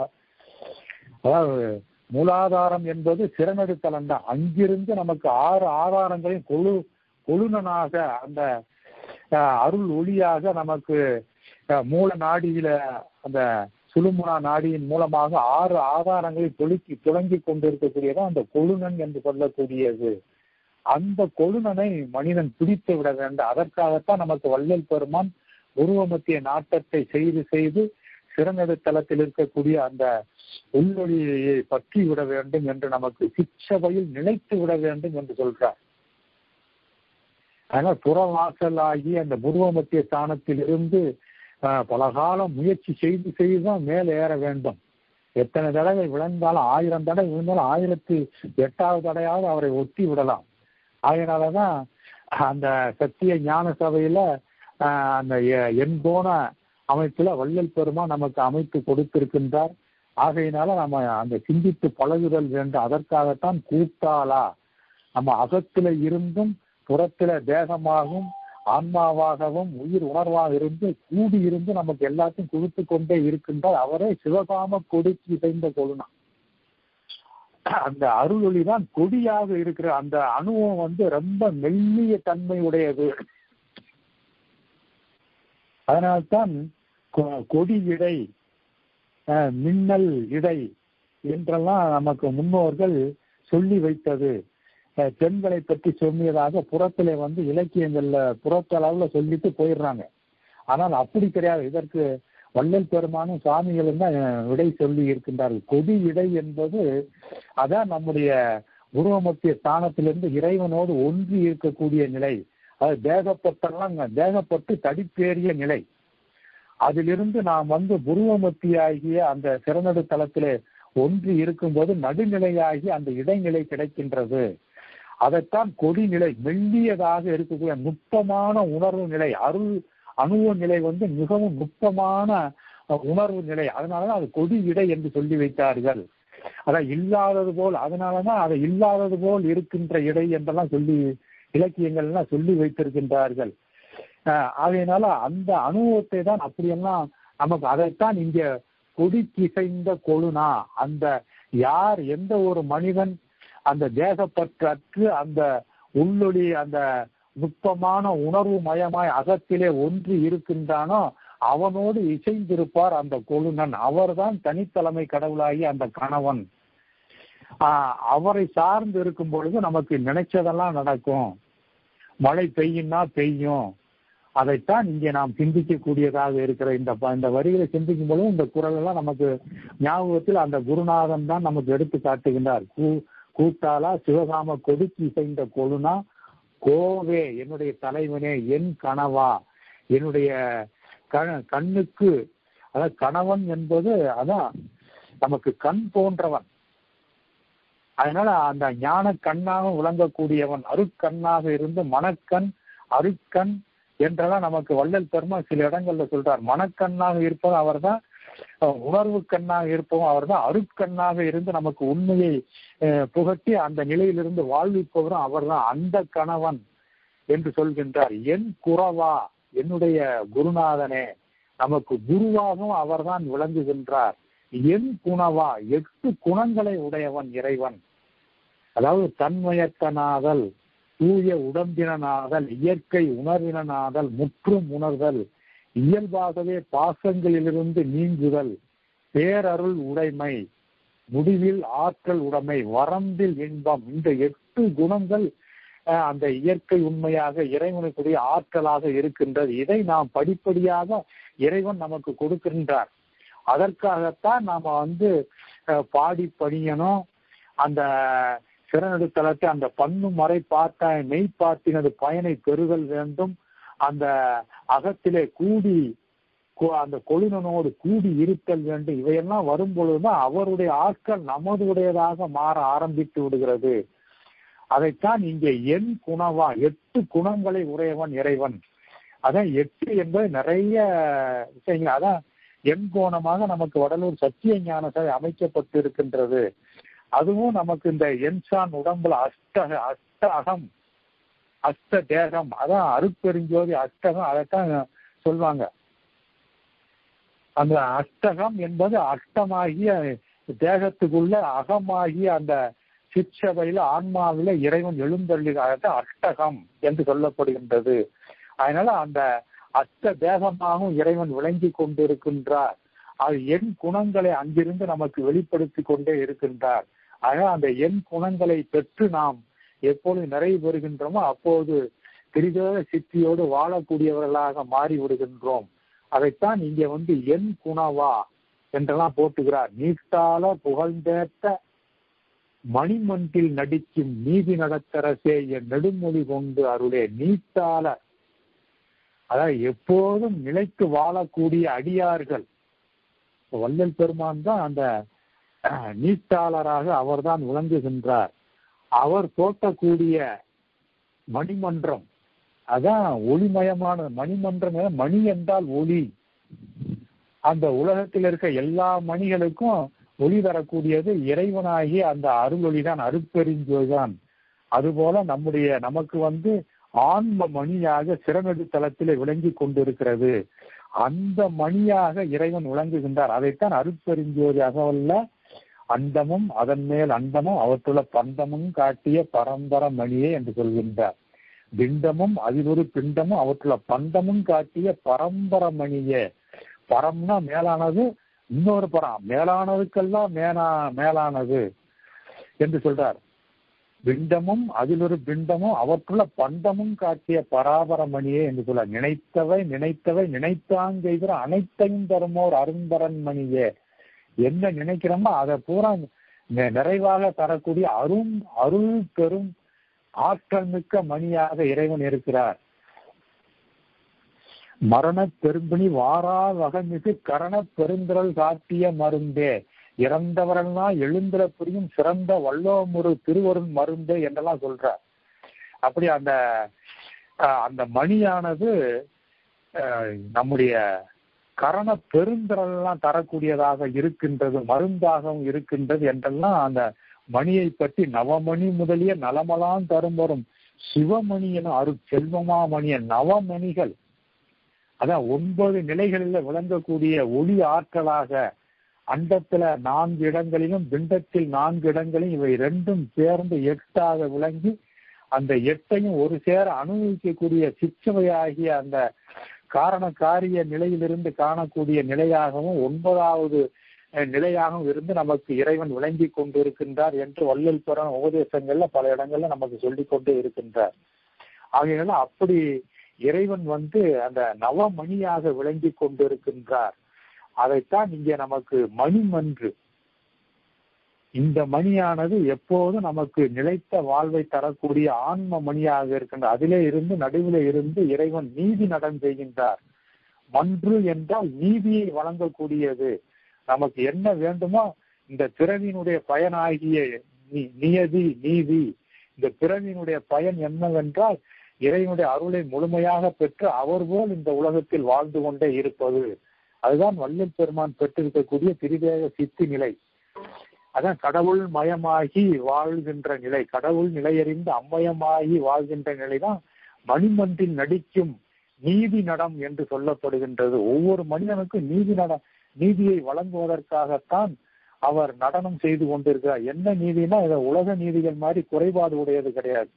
அதாவது மூலாதாரம் என்பது சிறநெடுத்தலம் தான் அங்கிருந்து நமக்கு ஆறு ஆதாரங்களையும் கொழு கொழுனனாக அந்த அஹ், அருள் ஒளியாக நமக்கு அஹ், மூல நாடியில அந்த சுழுமுனா நாடியின் மூலமாக ஆறு ஆதாரங்களை தொழுக்கி துளங்கி கொண்டிருக்கக்கூடியதான் அந்த கொழுனன் என்று சொல்லக்கூடியது அந்த கொழுனனை மனிதன் பிடித்து விட வேண்டும் அதற்காகத்தான் நமக்கு வள்ளல் பெருமான் உருவமத்திய நாட்டத்தை செய்து செய்து சிறநெடுத்தலத்தில் இருக்கக்கூடிய அந்த உள்வொளியை பற்றி விட வேண்டும் என்று நமக்கு சிச்சபையில் நிலைத்து விட வேண்டும் என்று சொல்றார் அதனால் புறவாசலாகி அந்த புருவமத்திய ஸ்தானத்தில் இருந்து ஆஹ், பல காலம் முயற்சி செய்து செய்து தான் மேலே ஏற வேண்டும் எத்தனை தடவை விழுந்தாலும் ஆயிரம் தடவை விழுந்தாலும் ஆயிரத்தி எட்டாவது தடையாவது அவரை ஒட்டி விடலாம் அதனாலதான் அந்த சத்திய ஞான சபையில ஆஹ், அந்த எ- எண்கோண அமைப்புல வள்ளல் பெருமா நமக்கு அமைத்து கொடுத்திருக்கின்றார் ஆகையினால நம்ம அந்த சிந்தித்து பழகுதல் வேண்டும் அதற்காகத்தான் கூட்டாளா நம்ம அகத்துல இருந்தும் புறத்துல தேகமாகவும் ஆன்மாவாகவும் உயிர் உணர்வாக இருந்து கூடி இருந்து நமக்கு எல்லாத்தையும் கொடுத்து கொண்டே இருக்கின்றார் அவரே சிவகாம கொடிக்கு இசைந்த கொழுனா அந்த அருளொளி தான் கொடியாக இருக்கிற அந்த அணுவம் வந்து ரொம்ப மெல்லிய தன்மை உடையது அதனால்தான் கொ- கொடி இடை அஹ், மின்னல் இடை என்றெல்லாம் நமக்கு முன்னோர்கள் சொல்லி வைத்தது அஹ், பெண்களை பற்றி சொன்னதாக புறத்திலே வந்து இலக்கியங்கள்ல புறத்தளவுல சொல்லிட்டு போயிடுறாங்க ஆனால் அப்படி கிடையாது இதற்கு வள்ளல் பெருமானும் சாமிகளும் தான் அஹ், விடை சொல்லி இருக்கின்றார்கள் கொடி இடை என்பது அதான் நம்முடைய உருவமத்திய ஸ்தானத்திலிருந்து இறைவனோடு ஒன்றி இருக்கக்கூடிய நிலை அது தேகப்பட்டெல்லாம் தேகப்பட்டு தடிப்பேறிய நிலை அதிலிருந்து நாம் வந்து புருவமத்தியாகிய அந்த சிறநடு தளத்திலே ஒன்றி இருக்கும்போது நடுநிலையாகி அந்த இடைநிலை கிடைக்கின்றது அதைத்தான் கொடிநிலை மெல்லியதாக இருக்கக்கூடிய நுட்பமான உணர்வு நிலை அருள் அணுவ நிலை வந்து மிகவும் நுட்பமான உணர்வு நிலை அதனாலதான் அது கொடி இடை என்று சொல்லி வைத்தார்கள் அதான் இல்லாதது போல் அதனாலதான் அதை இல்லாதது போல் இருக்கின்ற இடை என்றெல்லாம் சொல்லி இலக்கியங்கள்லாம் சொல்லி வைத்திருக்கின்றார்கள் ஆகையினால அந்த அனுபவத்தை தான் அப்படியெல்லாம் நமக்கு அதைத்தான் இங்க கொடி கிசைந்த கொழுனா அந்த யார் எந்த ஒரு மனிதன் அந்த தேசப்பற்றற்று அந்த உள்ளொளி அந்த நுட்பமான உணர்வு மயமாய் அகத்திலே ஒன்று இருக்கின்றானோ அவனோடு இசைந்திருப்பார் அந்த கொழுநன் அவர்தான் தனித்தலைமை கடவுளாகி அந்த கணவன் ஆஹ் அவரை சார்ந்து இருக்கும் பொழுது நமக்கு நினைச்சதெல்லாம் நடக்கும் மழை பெய்யும்னா பெய்யும் அதைத்தான் இங்கே நாம் சிந்திக்கக்கூடியதாக இருக்கிற இந்த இந்த வரிகளை சிந்திக்கும் பொழுது இந்த குரல் எல்லாம் நமக்கு ஞாபகத்தில் அந்த குருநாதன் தான் நமக்கு எடுத்து காட்டுகின்றார் கூ கூட்டாளா சிவகாம கொடுக்கி இசைந்த கொழுனா கோவே என்னுடைய தலைவனே என் கனவா என்னுடைய கண்ணுக்கு அதாவது கணவன் என்பது அதான் நமக்கு கண் போன்றவன் அதனால அந்த ஞான கண்ணாக விளங்கக்கூடியவன் அருக்கண்ணாக இருந்து மனக்கண் அருக்கண் என்றெல்லாம் நமக்கு வள்ளல் பெருமா சில இடங்கள்ல சொல்றார் மனக்கண்ணாக இருப்பது அவர் தான் உணர்வு கண்ணாக இருப்பவன் அவர் தான் அருக்கண்ணாக இருந்து நமக்கு உண்மையை புகட்டி அந்த நிலையிலிருந்து வாழ்விப்பவரும் அவர் தான் அந்த கணவன் என்று சொல்கின்றார் என் குறவா என்னுடைய குருநாதனே நமக்கு குருவாகவும் அவர்தான் விளங்குகின்றார் என் குணவா எட்டு குணங்களை உடையவன் இறைவன் அதாவது தன்மயத்தனாதல் தூய உடம்பினனாதல் இயற்கை உணர்வினனாதல் முற்றும் உணர்தல் இயல்பாகவே பாசங்களிலிருந்து நீங்குதல் பேரருள் உடைமை முடிவில் ஆற்றல் உடைமை வரம்பில் இன்பம் இந்த எட்டு குணங்கள் அந்த இயற்கை உண்மையாக இறைவனுக்குரிய ஆற்றலாக இருக்கின்றது இதை நாம் படிப்படியாக இறைவன் நமக்கு கொடுக்கின்றார் அதற்காகத்தான் நாம வந்து பாடி பணியணும் அந்த சிறநடுத்தலத்தை அந்த பன்னு மறை பார்த்த மெய் பார்த்தினது பயனை பெறுதல் வேண்டும் அந்த அகத்திலே கூடி அந்த கொழுனனோடு கூடி இருத்தல் வேண்டும் இவையெல்லாம் வரும் பொழுதுதான் அவருடைய ஆட்கள் நமதுடையதாக மாற ஆரம்பித்து விடுகிறது அதைத்தான் இங்கே என் குணவா எட்டு குணங்களை உடையவன் இறைவன் அதான் எட்டு என்பது நிறைய விஷயங்கள் அதான் என் கோணமாக நமக்கு வடலூர் சத்திய ஞான சபை அமைக்கப்பட்டு இருக்கின்றது அதுவும் நமக்கு இந்த என்சான் உடம்புல அஷ்டக அஷ்ட அகம் அஷ்ட தேகம் அதான் அருப்பெருஞ்சோதி அஷ்டகம் அதைத்தான் சொல்லுவாங்க அந்த அஷ்டகம் என்பது அஷ்டமாகிய தேகத்துக்குள்ள அகமாகிய அந்த சிற்சபையில ஆன்மாவில இறைவன் எழுந்தள்ளிதாக அஷ்டகம் என்று சொல்லப்படுகின்றது அதனால அந்த அஷ்ட தேகமாகவும் இறைவன் விளங்கி கொண்டிருக்கின்றார் அது எண் குணங்களை அங்கிருந்து நமக்கு வெளிப்படுத்தி கொண்டே இருக்கின்றார் அதனால் அந்த எண் குணங்களை பெற்று நாம் எப்பொழுது நிறைவு பெறுகின்றோமோ அப்போது திரிதோத சித்தியோடு வாழக்கூடியவர்களாக மாறி விடுகின்றோம் அதைத்தான் இங்க வந்து என் குணவா என்றெல்லாம் போட்டுகிறார் நீட்டால புகழ்ந்தேத்த மணிமன்றில் நடிக்கும் நீதி நடத்தரசே என் நெடுமொழி கொண்டு அருளே நீட்டால அதாவது எப்போதும் நிலைத்து வாழக்கூடிய அடியார்கள் வள்ளல் பெருமான் தான் அந்த நீட்டாளராக அவர்தான் விளங்குகின்றார் அவர் தோட்டக்கூடிய மணிமன்றம் அதான் ஒளிமயமான மணிமன்றம் மணி என்றால் ஒளி அந்த உலகத்தில் இருக்க எல்லா மணிகளுக்கும் ஒளி தரக்கூடியது இறைவனாகி அந்த அருளொளி தான் அருப்பெருஞ்சோதான் அதுபோல நம்முடைய நமக்கு வந்து ஆன்ம மணியாக சிறநெடுத்தளத்திலே விளங்கி கொண்டிருக்கிறது அந்த மணியாக இறைவன் விளங்குகின்றார் அதைத்தான் அருட்பெருஞ்சோதி அகவல்ல அண்டமும் அதன் மேல் அண்டமும் அவற்றுள்ள பந்தமும் காட்டிய பரம்பர மணியே என்று சொல்கின்றார் பிண்டமும் அதில் ஒரு பிண்டமும் அவற்றுள்ள பந்தமும் காட்டிய பரம்பர மணியே பரம்னா மேலானது இன்னொரு பரம் மேலானதுக்கெல்லாம் மேலா மேலானது என்று சொல்றார் பிண்டமும் அதில் ஒரு பிண்டமும் அவற்றுள்ள பண்டமும் காட்டிய பராபரமணியே என்று சொல்ல நினைத்தவை நினைத்தவை நினைத்தாங்கைகிற அனைத்தையும் தருமோர் அருந்தரன் மணியே என்ன நினைக்கிறோமோ அதை பூரா நிறைவாக தரக்கூடிய அரும் அருள் பெரும் ஆற்றல் மிக்க மணியாக இறைவன் இருக்கிறார் மரண பெரும்பிணி வாரா வகமிகு கரண பெருந்திரல் காட்டிய மருந்தே இறந்தவரெல்லாம் எழுந்திர புரியும் சிறந்த வல்லோமுரு திருவருண் மருந்தே என்றெல்லாம் சொல்றார் அப்படி அந்த அந்த மணியானது அஹ், நம்முடைய கரண பெருந்திரள்லாம் தரக்கூடியதாக இருக்கின்றது மருந்தாகவும் இருக்கின்றது என்றெல்லாம் அந்த மணியை பற்றி நவமணி முதலிய நலமலாம் தரும் வரும் சிவமணி என அரு செல்வமா மணிய நவமணிகள் அதான் ஒன்பது நிலைகளில் விளங்கக்கூடிய ஒளி ஆற்றலாக அண்டத்துல நான்கு இடங்களிலும் பிண்டத்தில் நான்கு இடங்களிலும் இவை ரெண்டும் சேர்ந்து எட்டாக விளங்கி அந்த எட்டையும் ஒரு சேர அனுபவிக்கக்கூடிய சிற்றவையாகிய அந்த காரண காரிய நிலையிலிருந்து காணக்கூடிய நிலையாகவும் ஒன்பதாவது அஹ், நிலையாகவும் இருந்து நமக்கு இறைவன் விளங்கி கொண்டிருக்கின்றார் என்று வள்ளல் புறான உபதேசங்கள்ல பல இடங்கள்ல நமக்கு சொல்லிக் கொண்டே இருக்கின்றார் ஆகையால அப்படி இறைவன் வந்து அந்த நவமணியாக விளங்கி கொண்டிருக்கின்றார் அதைத்தான் இங்கே நமக்கு மணிமன்று இந்த மணியானது எப்போதும் நமக்கு நிலைத்த வாழ்வை தரக்கூடிய ஆன்ம மணியாக இருக்கின்ற அதிலே இருந்து நடுவிலே இருந்து இறைவன் நீதி நடம் செய்கின்றார் மன்று என்றால் நீதியை வழங்கக்கூடியது நமக்கு என்ன வேண்டுமோ இந்த பிறவியினுடைய பயனாகிய நி- நியதி நீதி இந்த பிறவியினுடைய பயன் என்னவென்றால் இறைவனுடைய அருளை முழுமையாக பெற்று அவர் போல் இந்த உலகத்தில் வாழ்ந்து கொண்டே இருப்பது அதுதான் வள்ளல் பெருமான் பெற்றிருக்கக்கூடிய திரிதேக சித்தி நிலை அதான் கடவுள் மயமாகி வாழ்கின்ற நிலை கடவுள் நிலையறிந்து அம்மயமாகி வாழ்கின்ற நிலைதான் மணிமன்றில் நடிக்கும் நீதி நடம் என்று சொல்லப்படுகின்றது ஒவ்வொரு மனிதனுக்கும் நீதி நடம் நீதியை வழங்குவதற்காகத்தான் அவர் நடனம் செய்து கொண்டிருக்கிறார் என்ன நீதினா இதை உலக நீதிகள் மாதிரி குறைபாடு உடையது கிடையாது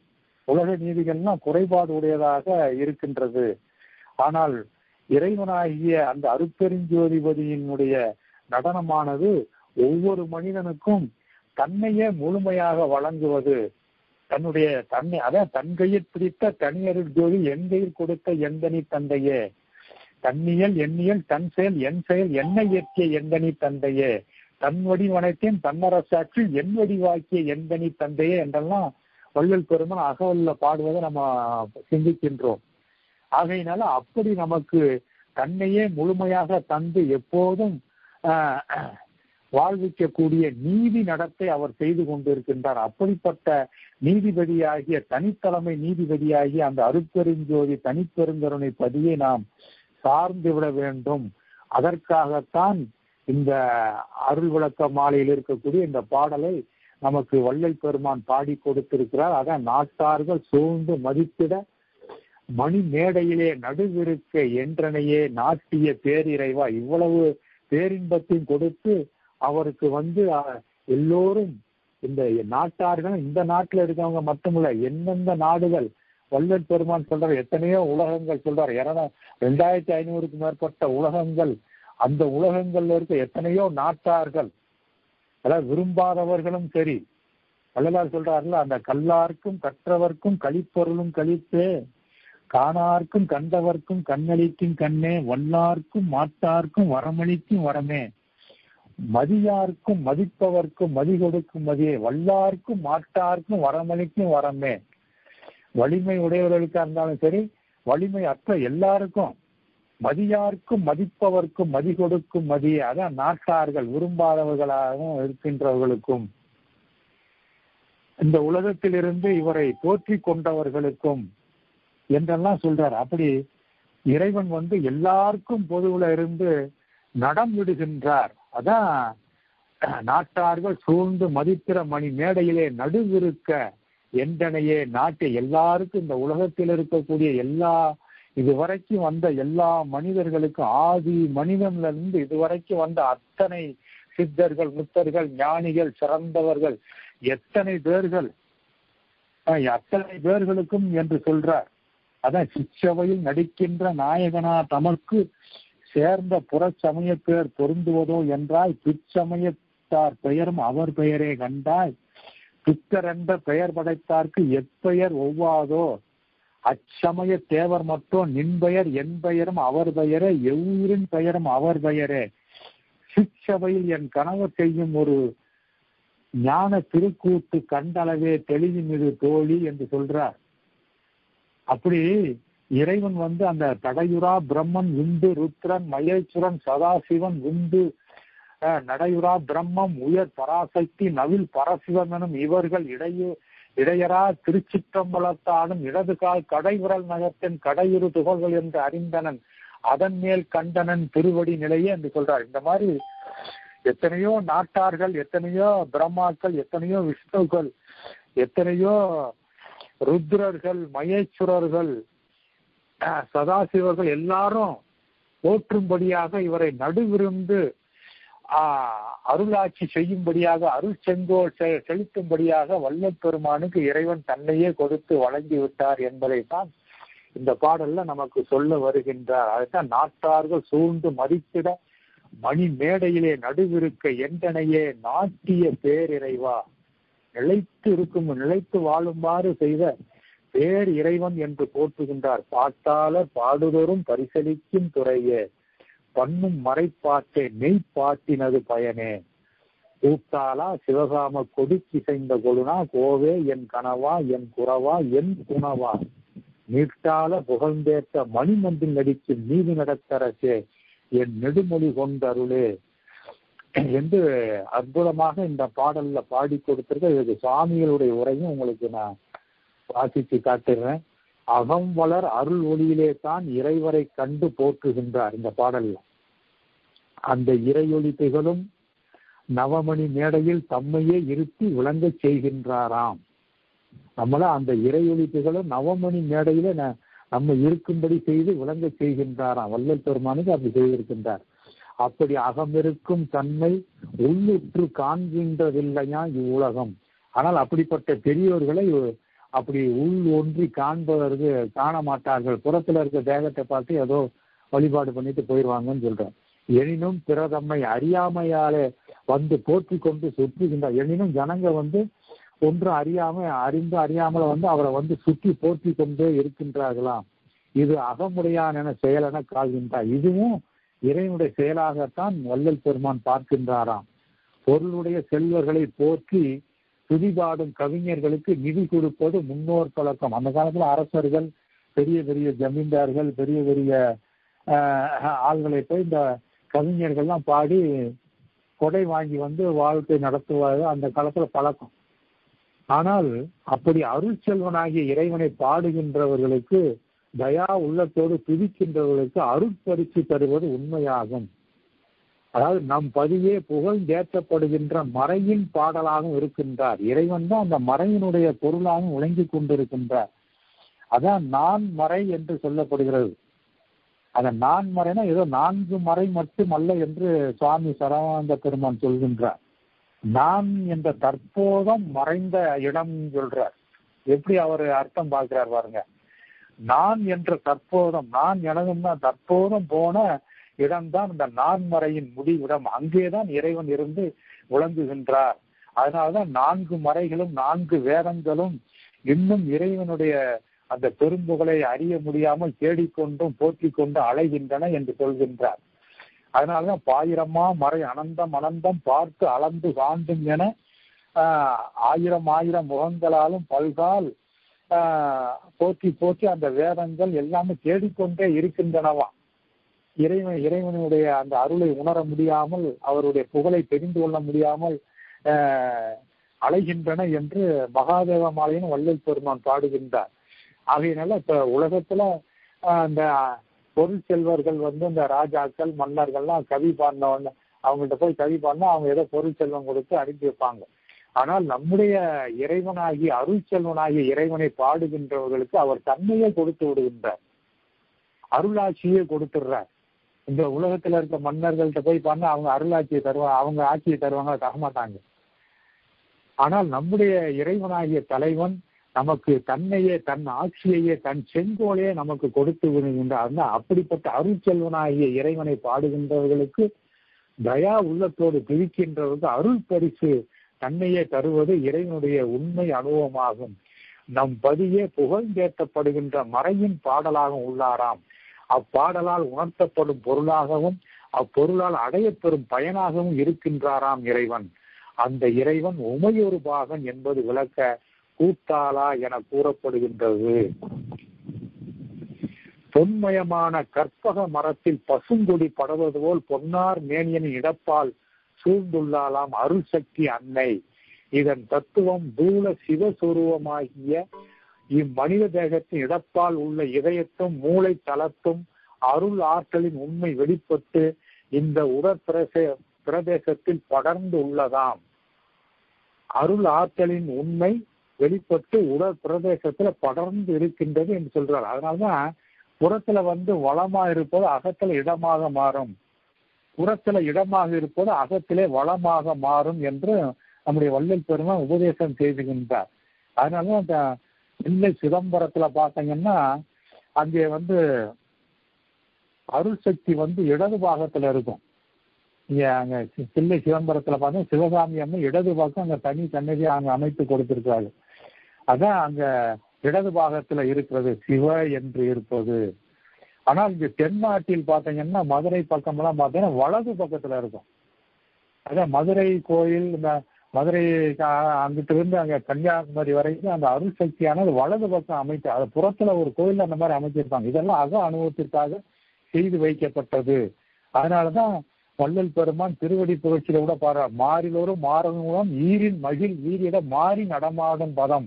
உலக நீதிகள்னா குறைபாடு உடையதாக இருக்கின்றது ஆனால் இறைவனாகிய அந்த அருப்பெருஞ்சோதிபதியினுடைய நடனமானது ஒவ்வொரு மனிதனுக்கும் தன்னையே முழுமையாக வழங்குவது தன்னுடைய தன்னை அதான் தன் கையில் பிடித்த தனியருள் ஜோதி என் கையில் கொடுத்த எந்தனி தந்தையே தன்னியல் எண்ணியல் தன் செயல் என் செயல் என்னை இயற்றிய எந்தனி தந்தையே தன் வடிவனைத்தேன் தன்னரசாட்சி என் வடிவாக்கிய எந்தனி தந்தையே என்றெல்லாம் வள்ளல் பெருமன் அகவல்ல பாடுவதை நம்ம சிந்திக்கின்றோம் ஆகையினால அப்படி நமக்கு தன்னையே முழுமையாக தந்து எப்போதும் ஆஹ், வாழ்விக்கக்கூடிய நீதி நடத்தை அவர் செய்து கொண்டிருக்கின்றார் அப்படிப்பட்ட நீதிபதியாகிய தனித்தலைமை நீதிபதியாகிய அந்த அருட்பெருஞ்சோதி தனிப்பெருங்கருணை பதியை நாம் சார்ந்து விட வேண்டும் அதற்காகத்தான் இந்த அருள் விளக்க மாலையில் இருக்கக்கூடிய இந்த பாடலை நமக்கு வள்ளல் பெருமான் பாடி கொடுத்திருக்கிறார் அதான் நாட்டார்கள் சூழ்ந்து மதிப்பிட மணி மேடையிலே நடுவிருக்க என்றனையே நாட்டிய பேரிறைவா இவ்வளவு பேரின்பத்தையும் கொடுத்து அவருக்கு வந்து அஹ், எல்லோரும் இந்த நாட்டார்கள் இந்த நாட்டுல இருக்கவங்க மட்டுமில்ல எந்தெந்த நாடுகள் வள்ளல் பெருமான் சொல்றார் எத்தனையோ உலகங்கள் சொல்றார் இரநா ரெண்டாயிரத்தி ஐநூறுக்கும் மேற்பட்ட உலகங்கள் அந்த உலகங்கள்ல இருக்க எத்தனையோ நாட்டார்கள் அதாவது விரும்பாதவர்களும் சரி வள்ளலார் சொல்றாருல அந்த கல்லார்க்கும் கற்றவர்க்கும் கழிப்பொருளும் கழிப்பே காணார்க்கும் கண்டவர்க்கும் கண்ணளிக்கும் கண்ணே வல்லார்க்கும் மாட்டார்க்கும் வரமளிக்கும் வரமே மதியார்க்கும் மதிப்பவர்க்கும் மதி கொடுக்கும் மதியே வல்லார்க்கும் மாட்டார்க்கும் வரமளிக்கும் வரமே வலிமை உடையவர்களுக்கா இருந்தாலும் சரி வலிமை அற்ற எல்லாருக்கும் மதியார்க்கும் மதிப்பவர்க்கும் மதி கொடுக்கும் மதியே அதான் நாட்டார்கள் விரும்பாதவர்களாகவும் இருக்கின்றவர்களுக்கும் இந்த உலகத்திலிருந்து இவரை போற்றி கொண்டவர்களுக்கும் என்றெல்லாம் சொல்றார் அப்படி இறைவன் வந்து எல்லாருக்கும் பொதுவுல இருந்து நடம் விடுகின்றார் அதான் நாட்டார்கள் சூழ்ந்து மதிப்பிற மணி மேடையிலே நடுவிருக்க என்றனையே நாட்டை எல்லாருக்கும் இந்த உலகத்தில் இருக்கக்கூடிய எல்லா இதுவரைக்கும் வந்த எல்லா மனிதர்களுக்கும் ஆதி மனிதன்ல இருந்து இதுவரைக்கும் வந்த அத்தனை சித்தர்கள் முத்தர்கள் ஞானிகள் சிறந்தவர்கள் எத்தனை பேர்கள் அஹ், அத்தனை பேர்களுக்கும் என்று சொல்றார் அதான் சிற்றவையில் நடிக்கின்ற நாயகனா தமக்கு சேர்ந்த புறச்சமய பேர் பொருந்துவதோ என்றால் பிச்சமயத்தார் பெயரும் அவர் பெயரே கண்டாய் பித்தர் என்ற பெயர் படைத்தார்க்கு எப்பெயர் ஒவ்வாதோ அச்சமய தேவர் மட்டும் நின் பெயர் என் பெயரும் அவர் பெயரே எவ்வுயிரின் பெயரும் அவர் பெயரே சிற்சபையில் என் கணவர் செய்யும் ஒரு ஞான திருக்கூட்டு கண்டளவே தெளிவின் இது தோழி என்று சொல்றார் அப்படி இறைவன் வந்து அந்த தடையுரா பிரம்மன் விந்து ருத்ரன் மகேஸ்வரன் சதாசிவன் விந்து அஹ், நடையுரா பிரம்மம் உயர் பராசக்தி நவில் பரசிவன் எனும் இவர்கள் இடையே இடையரா திருச்சிற்றம்பலத்தானும் இடது கால் கடைவிரல் நகத்தின் கடையுறு துகள்கள் என்று அறிந்தனன் அதன் மேல் கண்டனன் திருவடி நிலையே என்று சொல்றார் இந்த மாதிரி எத்தனையோ நாட்டார்கள் எத்தனையோ பிரம்மாக்கள் எத்தனையோ விஷ்ணுக்கள் எத்தனையோ ருத்ரர்கள் மகேஸ்வரர்கள் சதாசிவர்கள் எல்லாரும் போற்றும்படியாக இவரை நடுவிருந்து அருளாட்சி செய்யும்படியாக அருள் செங்கோல் செலுத்தும்படியாக வல்லப் பெருமானுக்கு இறைவன் தன்னையே கொடுத்து வழங்கி விட்டார் என்பதை தான் இந்த பாடல்ல நமக்கு சொல்ல வருகின்றார் அதுதான் நாட்டார்கள் சூழ்ந்து மதித்திட மணி மேடையிலே நடுவிருக்க எந்தனையே நாட்டிய பேரிறைவா நிலைத்து இருக்கும் நிலைத்து வாழுமாறு செய்த பேர் இறைவன் என்று போற்றுகின்றார் பாட்டாளர் பாடுதோறும் பரிசலிக்கும் துறையே பண்ணும் மறைப்பாட்டே மெய்ப்பாட்டினது பயனே கூட்டாளா சிவகாம கொடுக்கிசைந்த கொழுனா கோவே என் கனவா என் குறவா என் குணவா நீட்டால புகழ்ந்தேற்ற மணிமந்தில் நடிக்கும் நீதி நடத்தரசே என் நெடுமொழி கொண்டருளே என்று அற்புதமாக இந்த பாடல்ல பாடி கொடுத்திருக்க இதுக்கு சுவாமிகளுடைய உரையும் உங்களுக்கு நான் வாசித்து காட்டுறேன் அகம் வளர் அருள் ஒளியிலே தான் இறைவரை கண்டு போற்றுகின்றார் இந்த பாடல்ல அந்த இறையொளி திகழும் நவமணி மேடையில் தம்மையே இருத்தி விளங்கச் செய்கின்றாராம் நம்மள அந்த இறையொளி திகழும் நவமணி மேடையில நம்ம இருக்கும்படி செய்து விளங்க செய்கின்றாராம் வல்லல் பெருமானுக்கு அப்படி செய்திருக்கின்றார் அப்படி அகமிருக்கும் தன்மை உள்ளுற்று காண்கின்றதில்லையா இவ்வுலகம் ஆனால் அப்படிப்பட்ட பெரியோர்களை அப்படி உள் ஒன்றி காண்பதற்கு காண மாட்டார்கள் புறத்துல இருக்க தேகத்தை பார்த்து ஏதோ வழிபாடு பண்ணிட்டு போயிடுவாங்கன்னு சொல்றேன் எனினும் பிறதம்மை அறியாமையாலே வந்து போற்றி கொண்டு சுற்றுகின்றார் எனினும் ஜனங்க வந்து ஒன்றும் அறியாம அறிந்து அறியாமல வந்து அவரை வந்து சுற்றி போற்றி கொண்டே இருக்கின்றார்களாம் இது அகமுடையான் என செயலென கால்கின்றார் இதுவும் இறைவனுடைய செயலாகத்தான் வள்ளல் பெருமான் பார்க்கின்றாராம் பொருளுடைய செல்வர்களை போற்றி துதிபாடும் கவிஞர்களுக்கு நிதி கொடுப்பது முன்னோர் பழக்கம் அந்த காலத்துல அரசர்கள் பெரிய பெரிய ஜமீன்தார்கள் பெரிய பெரிய ஆள்களை போய் இந்த கவிஞர்கள்லாம் பாடி கொடை வாங்கி வந்து வாழ்க்கை நடத்துவாங்க அந்த காலத்துல பழக்கம் ஆனால் அப்படி அருள் செல்வனாகிய இறைவனை பாடுகின்றவர்களுக்கு தயா உள்ளத்தோடு துதிக்கின்றவர்களுக்கு அருட்பரிசு தருவது உண்மையாகும் அதாவது நம் பதியே புகழ்ந்தேற்றப்படுகின்ற மறையின் பாடலாகவும் இருக்கின்றார் இறைவன் தான் அந்த மறையினுடைய பொருளாகவும் விளங்கி கொண்டிருக்கின்றார் அதான் நான் மறை என்று சொல்லப்படுகிறது அந்த நான் மறைனா ஏதோ நான்கு மறை மட்டுமல்ல என்று சுவாமி சரவானந்த பெருமான் சொல்கின்றார் நான் என்ற தற்போதம் மறைந்த இடம் சொல்றார் எப்படி அவர் அர்த்தம் பார்க்கிறார் பாருங்க நான் என்ற தற்போதம் நான் எனதுன்னா தற்போதம் போன இடம்தான் இந்த நான்மறையின் முடிவிடம் அங்கேதான் இறைவன் இருந்து விளங்குகின்றார் அதனாலதான் நான்கு மறைகளும் நான்கு வேதங்களும் இன்னும் இறைவனுடைய அந்த பெரும்புகளை அறிய முடியாமல் தேடிக்கொண்டும் போற்றிக் கொண்டு அலைகின்றன என்று சொல்கின்றார் அதனாலதான் பாயிரமா மறை அனந்தம் அனந்தம் பார்த்து அளந்து காண்டும் என ஆயிரம் ஆயிரம் முகங்களாலும் பல்கால் போற்றி போற்றி அந்த வேதங்கள் எல்லாமே தேடிக்கொண்டே இருக்கின்றனவா இறைவன் இறைவனுடைய அந்த அருளை உணர முடியாமல் அவருடைய புகழை தெரிந்து கொள்ள முடியாமல் அலைகின்றன என்று மகாதேவ மாலையின் வள்ளல் பெருமான் பாடுகின்றார் ஆகையினால இப்ப உலகத்துல அந்த பொருள் செல்வர்கள் வந்து இந்த ராஜாக்கள் மன்னர்கள்லாம் கவி பாடினவங்க அவங்கள்ட்ட போய் கவி பாடினா அவங்க ஏதோ பொருள் செல்வம் கொடுத்து அனுப்பி வைப்பாங்க ஆனால் நம்முடைய இறைவனாகிய அருள் செல்வனாகிய இறைவனை பாடுகின்றவர்களுக்கு அவர் தன்மையே கொடுத்து விடுகின்றார் அருளாட்சியே கொடுத்துடுறார் இந்த உலகத்துல இருக்க மன்னர்கள்ட்ட போய் பண்ண அவங்க அருளாட்சியை தருவாங்க அவங்க ஆட்சியை தருவாங்க தரமாட்டாங்க ஆனால் நம்முடைய இறைவனாகிய தலைவன் நமக்கு தன்னையே தன் ஆட்சியையே தன் செங்கோலையே நமக்கு கொடுத்து விடுகின்றார் அப்படிப்பட்ட அருள் செல்வனாகிய இறைவனை பாடுகின்றவர்களுக்கு தயா உள்ளத்தோடு பிரிக்கின்றவர்களுக்கு அருள் பரிசு தன்னையே தருவது இறைவனுடைய உண்மை அனுபவமாகும் நம் பதியே புகழ்ந்தேற்றப்படுகின்ற மறையின் பாடலாகவும் உள்ளாராம் அப்பாடலால் உணர்த்தப்படும் பொருளாகவும் அப்பொருளால் அடையப்பெறும் பயனாகவும் இருக்கின்றாராம் இறைவன் அந்த இறைவன் உமையொரு பாகன் என்பது விளக்க கூட்டாளா என கூறப்படுகின்றது பொன்மயமான கற்பக மரத்தில் பசுங்கொடி படவது போல் பொன்னார் மேனியனின் இடப்பால் சூழ்ந்துள்ளாலாம் அருள் சக்தி அன்னை இதன் தத்துவம் தூள சிவஸ்வரூபமாகிய இம்மனித தேகத்தின் இடப்பால் உள்ள இதயத்தும் மூளை தளத்தும் அருள் ஆற்றலின் உண்மை வெளிப்பட்டு இந்த உடற்பிரசே பிரதேசத்தில் படர்ந்து உள்ளதாம் அருள் ஆற்றலின் உண்மை வெளிப்பட்டு உடல் பிரதேசத்துல படர்ந்து இருக்கின்றது என்று சொல்றார் அதனாலதான் புறத்துல வந்து வளமா இருப்பது அகத்துல இடமாக மாறும் புறத்துல இடமாக இருப்பது அகத்திலே வளமாக மாறும் என்று நம்முடைய வள்ளல் பெருமான் உபதேசம் செய்துகின்றார் அதனால அந்த இல்லை சிதம்பரத்துல பார்த்தீங்கன்னா அங்கே வந்து அருள் சக்தி வந்து இடது பாகத்துல இருக்கும் இங்க அங்க சி- தில்லை சிதம்பரத்துல பார்த்தா சிவகாமி அம்மன் இடது பக்கம் அங்க தனி சன்னதியை அங்க அமைத்து கொடுத்திருக்காரு அதான் அங்க இடது பாகத்துல இருக்கிறது சிவ என்று இருப்பது ஆனால் இங்க தென்னாட்டில் பார்த்தீங்கன்னா மதுரை பக்கமெல்லாம் பார்த்தீங்கன்னா வலது பக்கத்துல இருக்கும் அதான் மதுரை கோயில் இந்த மதுரை கா- அங்கிட்டு இருந்து அங்க கன்னியாகுமரி வரைக்கும் அந்த அருள் சக்தியானது வலது பக்கம் அமைத்து அது புறத்துல ஒரு கோயில் அந்த மாதிரி அமைச்சிருப்பாங்க இதெல்லாம் அக அனுபவத்திற்காக செய்து வைக்கப்பட்டது அதனாலதான் வள்ளல் பெருமான் திருவடி புகழ்ச்சியில கூட பாரு மாறிலோரும் மாறனும் ஈரின் மகிழ் வீரிட மாறி நடமாடும் பதம்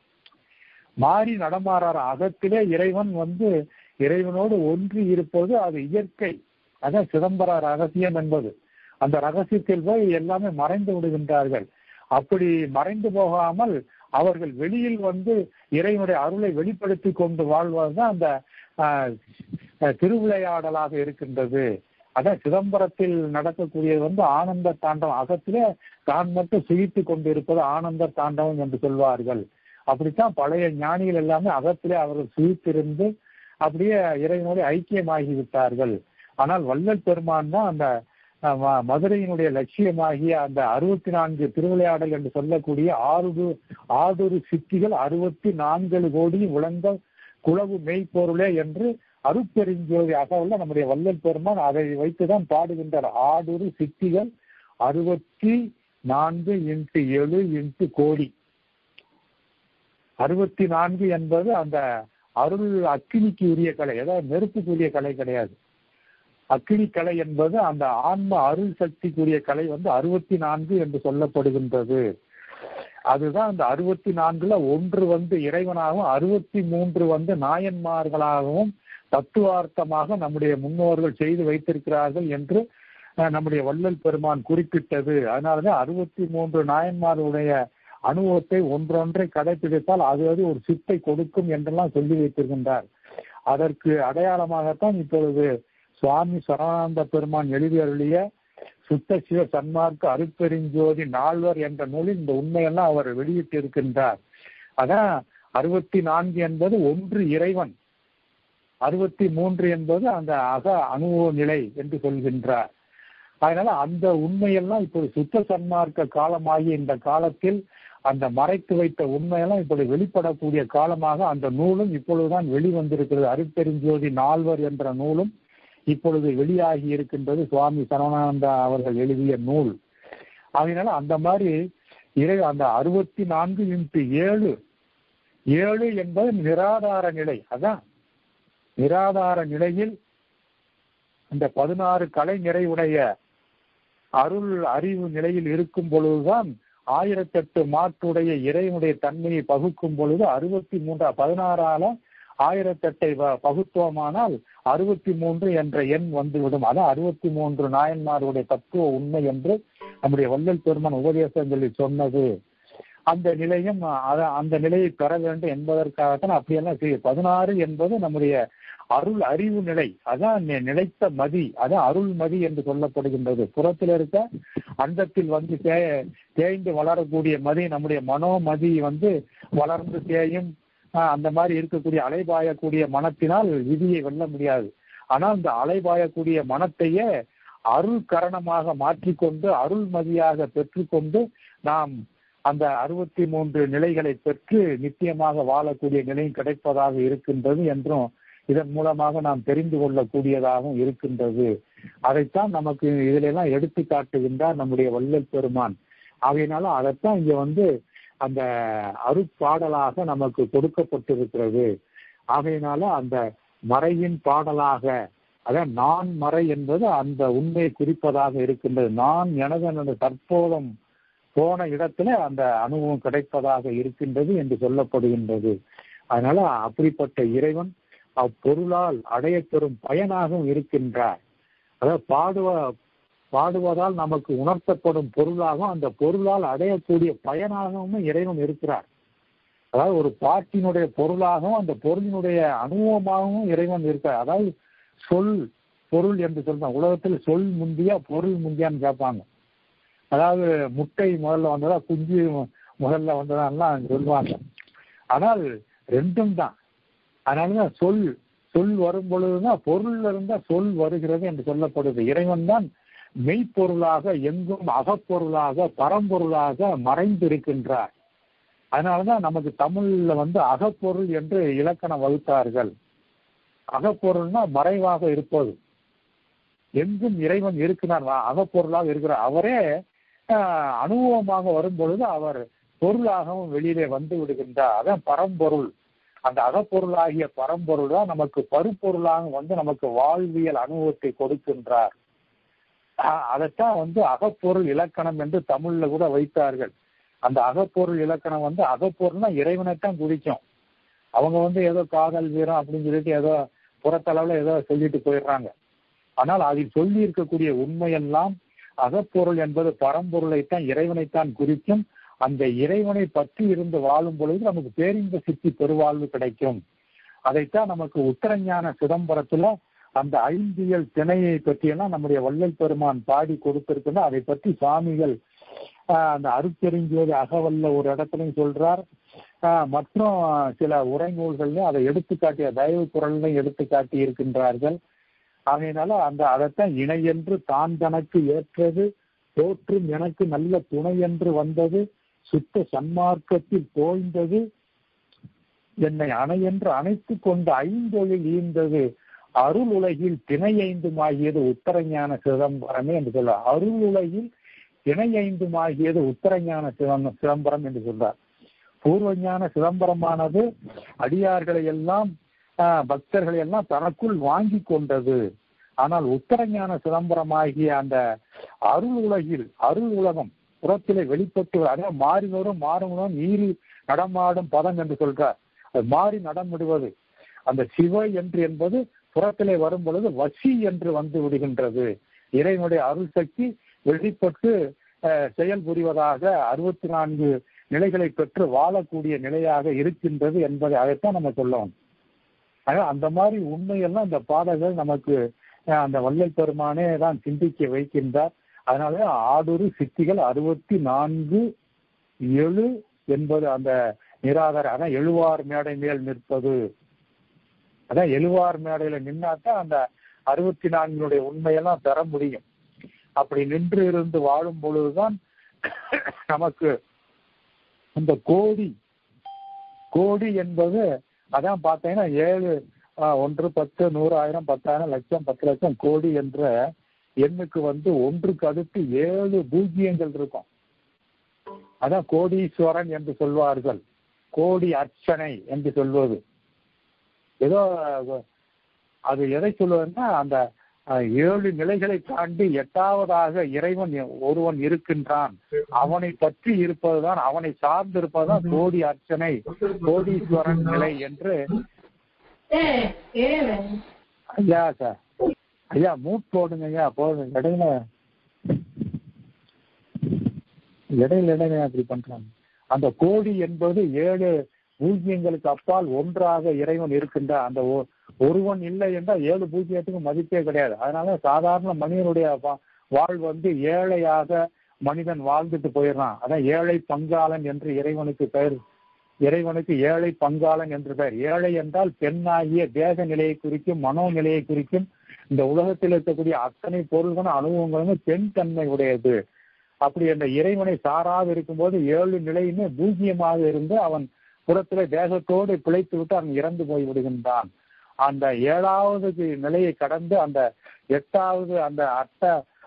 மாறி நடமாறார் அகத்திலே இறைவன் வந்து இறைவனோடு ஒன்றி இருப்பது அது இயற்கை அதான் சிதம்பர ரகசியம் என்பது அந்த ரகசியத்தில் போய் எல்லாமே மறைந்து விடுகின்றார்கள் அப்படி மறைந்து போகாமல் அவர்கள் வெளியில் வந்து இறைவனுடைய அருளை வெளிப்படுத்தி கொண்டு வாழ்வதுதான் அந்த ஆஹ், அஹ், திருவிளையாடலாக இருக்கின்றது அதான் சிதம்பரத்தில் நடக்கக்கூடியது வந்து ஆனந்த தாண்டவம் அகத்திலே தான் மட்டும் சுகித்து கொண்டிருப்பது ஆனந்த தாண்டவம் என்று சொல்வார்கள் அப்படித்தான் பழைய ஞானிகள் எல்லாமே அகத்திலே அவர்கள் சுகித்திருந்து அப்படியே இறைவனோடு ஐக்கியமாகி விட்டார்கள் ஆனால் வள்ளல் பெருமான் தான் அந்த அஹ், ம- மதுரையினுடைய லட்சியமாகிய அந்த அறுபத்தி நான்கு திருவிளையாடல் என்று சொல்லக்கூடிய ஆறு ஆறுரு சித்திகள் அறுபத்தி நான்கு கோடி விளங்க குளவு மெய்ப்பொருளே என்று அருட்பெருஞ்சோதி அகவுள்ள நம்முடைய வள்ளல் பெருமான் அதை வைத்துதான் பாடுகின்றார் ஆடுரு சித்திகள் அறுபத்தி நான்கு இன்ட்டு ஏழு இன்ட்டு கோடி அறுபத்தி நான்கு என்பது அந்த அருள் அக்கினிக்கு உரிய கலை அதாவது நெருப்புக்கு உரிய கலை கிடையாது அக்கினி கலை என்பது அந்த ஆன்ம அருள் சக்திக்குரிய கலை வந்து அறுபத்தி நான்கு என்று சொல்லப்படுகின்றது அதுதான் அந்த அறுபத்தி நான்குல ஒன்று வந்து இறைவனாகவும் அறுபத்தி மூன்று வந்து நாயன்மார்களாகவும் தத்துவார்த்தமாக நம்முடைய முன்னோர்கள் செய்து வைத்திருக்கிறார்கள் என்று அஹ், நம்முடைய வள்ளல் பெருமான் குறிப்பிட்டது அதனாலதான் அறுபத்தி மூன்று நாயன்மார்களுடைய அனுபவத்தை ஒன்றொன்றை கடைபிடித்தால் அது அது ஒரு சித்தை கொடுக்கும் என்றெல்லாம் சொல்லி வைத்திருக்கின்றார் அதற்கு அடையாளமாகத்தான் இப்பொழுது சுவாமி சரவானந்த பெருமான் எழுதி அருளிய சுத்த சிவ சன்மார்க்க அருட்பெருஞ்சோதி நால்வர் என்ற நூலில் இந்த உண்மையெல்லாம் அவர் வெளியிட்டு இருக்கின்றார் அதான் அறுபத்தி நான்கு என்பது ஒன்று இறைவன் அறுபத்தி மூன்று என்பது அந்த அக அனுபவ நிலை என்று சொல்கின்றார் அதனால அந்த உண்மையெல்லாம் இப்போது சுத்த சன்மார்க்க காலமாகிய இந்த காலத்தில் அந்த மறைத்து வைத்த உண்மையெல்லாம் இப்படி வெளிப்படக்கூடிய காலமாக அந்த நூலும் இப்பொழுதுதான் வெளிவந்திருக்கிறது அருட்பெருஞ்சோதி நால்வர் என்ற நூலும் இப்பொழுது வெளியாகி இருக்கின்றது சுவாமி சரவணானந்தா அவர்கள் எழுதிய நூல் அதனால அந்த மாதிரி இறை அந்த அறுபத்தி நான்கு இன்ட்டு ஏழு ஏழு என்பது நிராதார நிலை அதான் நிராதார நிலையில் இந்த பதினாறு கலை நிறைவுடைய அருள் அறிவு நிலையில் இருக்கும் பொழுதுதான் ஆயிரத்தெட்டு மாற்றுடைய இறைவனுடைய தன்மையை பகுக்கும் பொழுது அறுபத்தி மூன்றா பதினாறால ஆயிரத்தெட்டை வ- பகுத்தோமானால் அறுபத்தி மூன்று என்ற எண் வந்துவிடும் அதான் அறுபத்தி மூன்று நாயன்மாருடைய தத்துவ உண்மை என்று நம்முடைய வள்ளல் பெருமான் உபதேசங்களில் சொன்னது அந்த நிலையும் அத- அந்த நிலையை பெற வேண்டும் என்பதற்காகத்தான் அப்படியெல்லாம் செய்ய பதினாறு என்பது நம்முடைய அருள் அறிவு நிலை அதான் நி- நிலைத்த மதி அதான் அருள் மதி என்று சொல்லப்படுகின்றது புறத்தில் இருக்க அண்டத்தில் வந்து தே தேய்ந்து வளரக்கூடிய மதி நம்முடைய மனோமதி வந்து வளர்ந்து தேயும் ஆஹ் அந்த மாதிரி இருக்கக்கூடிய அலைபாயக்கூடிய மனத்தினால் விதியை வெல்ல முடியாது ஆனால் இந்த அலைபாயக்கூடிய மனத்தையே அருள் கரணமாக மாற்றிக்கொண்டு அருள்மதியாக பெற்றுக்கொண்டு நாம் அந்த அறுபத்தி மூன்று நிலைகளை பெற்று நித்தியமாக வாழக்கூடிய நிலை கிடைப்பதாக இருக்கின்றது என்றும் இதன் மூலமாக நாம் தெரிந்து கொள்ளக்கூடியதாகவும் இருக்கின்றது அதைத்தான் நமக்கு இதில எல்லாம் எடுத்து காட்டுகின்றார் நம்முடைய வள்ளல் பெருமான் ஆகையினால அதைத்தான் இங்க வந்து அந்த அருட்பாடலாக நமக்கு கொடுக்கப்பட்டிருக்கிறது ஆகையினால அந்த மறையின் பாடலாக அதான் நான் மறை என்பது அந்த உண்மையை குறிப்பதாக இருக்கின்றது நான் எனது எனது தற்போதம் போன இடத்துல அந்த அனுபவம் கிடைப்பதாக இருக்கின்றது என்று சொல்லப்படுகின்றது அதனால அப்படிப்பட்ட இறைவன் அப்பொருளால் அடையப்பெறும் பயனாகவும் இருக்கின்றார் அதாவது பாடுவ பாடுவதால் நமக்கு உணர்த்தப்படும் பொருளாகவும் அந்த பொருளால் அடையக்கூடிய பயனாகவும் இறைவன் இருக்கிறார் அதாவது ஒரு பாட்டினுடைய பொருளாகவும் அந்த பொருளினுடைய அனுபவமாகவும் இறைவன் இருக்கார் அதாவது சொல் பொருள் என்று சொல்றாங்க உலகத்தில் சொல் முந்தியா பொருள் முந்தியான்னு கேட்பாங்க அதாவது முட்டை முதல்ல வந்ததா குஞ்சு முதல்ல வந்ததான்லாம் சொல்லுவாங்க ஆனால் ரெண்டும் தான் அதனாலதான் சொல் சொல் வரும் பொழுதுதான் பொருள்ல இருந்தா சொல் வருகிறது என்று சொல்லப்படுது இறைவன் தான் மெய்ப்பொருளாக எங்கும் அகப்பொருளாக பரம்பொருளாக மறைந்திருக்கின்றார் அதனாலதான் நமக்கு தமிழ்ல வந்து அகப்பொருள் என்று இலக்கணம் வகுத்தார்கள் அகப்பொருள்னா மறைவாக இருப்பது எங்கும் இறைவன் இருக்கிறார் அகப்பொருளாக இருக்கிறார் அவரே அனுபவமாக வரும் பொழுது அவர் பொருளாகவும் வெளியிலே வந்து விடுகின்றார் அதான் பரம்பொருள் அந்த அகப்பொருளாகிய பரம்பொருள் தான் நமக்கு பருப்பொருளாக வந்து நமக்கு வாழ்வியல் அனுபவத்தை கொடுக்கின்றார் அதைத்தான் வந்து அகப்பொருள் இலக்கணம் என்று தமிழ்ல கூட வைத்தார்கள் அந்த அகப்பொருள் இலக்கணம் வந்து அகப்பொருள்னா இறைவனைத்தான் குறிக்கும் அவங்க வந்து ஏதோ காதல் வீரம் அப்படின்னு சொல்லிட்டு ஏதோ புறத்தளவுல ஏதோ சொல்லிட்டு போயிடுறாங்க ஆனால் அதில் சொல்லி இருக்கக்கூடிய உண்மையெல்லாம் அகப்பொருள் என்பது பரம்பொருளைத்தான் இறைவனைத்தான் குறிக்கும் அந்த இறைவனை பற்றி இருந்து வாழும் பொழுது நமக்கு பேரின்ப சித்தி பெருவாழ்வு கிடைக்கும் அதைத்தான் நமக்கு உத்தரஞான சிதம்பரத்துல அந்த ஐந்தியல் திணையை பற்றியெல்லாம் நம்முடைய வள்ளல் பெருமான் பாடி கொடுத்திருக்குன்னா அதை பற்றி சுவாமிகள் அந்த அருப்பெருஞ்சோதி அகவல்ல ஒரு இடத்துலையும் சொல்றார் மற்றும் சில உரைநூல்கள்லையும் அதை எடுத்துக்காட்டிய தயவு குரல்லையும் எடுத்து காட்டி இருக்கின்றார்கள் ஆகையினால அந்த அதைத்தான் இணையென்று தான் தனக்கு ஏற்றது தோற்றும் எனக்கு நல்ல துணை என்று வந்தது சுத்த சன்மார்க்கத்தில் தோய்ந்தது என்னை அணையென்று அணைத்து கொண்டு ஐந்தொழில் ஈந்தது அருள் உலகில் திணை ஐந்துமாகியது உத்தரஞான சிதம்பரமே என்று சொல்றார் அருள் உலகில் திணை ஐந்துமாகியது உத்தரஞான சிதம் சிதம்பரம் என்று சொல்றார் பூர்வஞான சிதம்பரமானது அடியார்களை எல்லாம் பக்தர்களை எல்லாம் தனக்குள் வாங்கி கொண்டது ஆனால் உத்தரஞான சிதம்பரமாகிய அந்த அருள் உலகில் அருள் உலகம் புறத்திலே வெளிப்பட்டு அதாவது மாறி வரும் மாறும் நீரி நடமாடும் பதம் என்று சொல்றார் அது மாறி நடமிடுவது அந்த சிவ என்று என்பது புறத்திலே வரும் பொழுது வசி என்று வந்து விடுகின்றது இறைவனுடைய அருள் சக்தி வெளிப்பட்டு செயல் புரிவதாக அறுபத்தி நான்கு நிலைகளை பெற்று வாழக்கூடிய நிலையாக இருக்கின்றது என்பதை அதைத்தான் நம்ம சொல்லணும் ஆக அந்த மாதிரி உண்மையெல்லாம் இந்த பாடல்கள் நமக்கு அந்த வள்ளல் பெருமானே தான் சிந்திக்க வைக்கின்றார் அதனால ஆடூறு சித்திகள் அறுபத்தி நான்கு எழு என்பது அந்த நிராதார அதான் எழுவார் மேடை மேல் நிற்பது அதான் எழுவார் மேடையில நின்னாதான் அந்த அறுபத்தி நான்கினுடைய உண்மையெல்லாம் பெற முடியும் அப்படி நின்று இருந்து வாழும் பொழுதுதான் நமக்கு அந்த கோடி கோடி என்பது அதான் பார்த்தீங்கன்னா ஏழு ஒன்று பத்து நூறு ஆயிரம் பத்தாயிரம் லட்சம் பத்து லட்சம் கோடி என்ற எண்ணுக்கு வந்து ஒன்றுக்கு அடுத்து ஏழு பூஜ்ஜியங்கள் இருக்கும் அதான் கோடீஸ்வரன் என்று சொல்வார்கள் கோடி அர்ச்சனை என்று சொல்வது ஏதோ அது எதை சொல்வதுன்னா அந்த ஏழு நிலைகளை தாண்டி எட்டாவதாக இறைவன் ஒருவன் இருக்கின்றான் அவனை பற்றி இருப்பதுதான் அவனை சார்ந்து இருப்பதுதான் கோடி அர்ச்சனை கோடீஸ்வரன் நிலை என்று ஐயா சார் ஐயா மூட் போடுங்க ஐயா போடுங்க இடையில இடையில இடையில அப்படி பண்றாங்க அந்த கோடி என்பது ஏழு பூஜ்யங்களுக்கு அப்பால் ஒன்றாக இறைவன் இருக்கின்ற அந்த ஒருவன் இல்லை என்றால் ஏழு பூஜ்ஜியத்துக்கு மதிப்பே கிடையாது அதனால சாதாரண மனிதனுடைய வாழ்வு வந்து ஏழையாக மனிதன் வாழ்ந்துட்டு போயிடுறான் அதான் ஏழை பங்காளன் என்று இறைவனுக்கு பெயர் இறைவனுக்கு ஏழை பங்காளன் என்று பெயர் ஏழை என்றால் பெண்ணாகிய தேக நிலையை குறிக்கும் மனோநிலையை குறிக்கும் இந்த உலகத்தில் இருக்கக்கூடிய அத்தனை பொருள்களும் அனுபவங்களும் பெண் தன்மை உடையது அப்படி அந்த இறைவனை சாராது இருக்கும்போது ஏழு நிலையுமே பூஜ்ஜியமாக இருந்து அவன் புறத்திலே தேகத்தோடு பிழைத்து விட்டு அவன் இறந்து போய் விடுகின்றான் அந்த ஏழாவது நிலையை கடந்து அந்த எட்டாவது அந்த அட்ட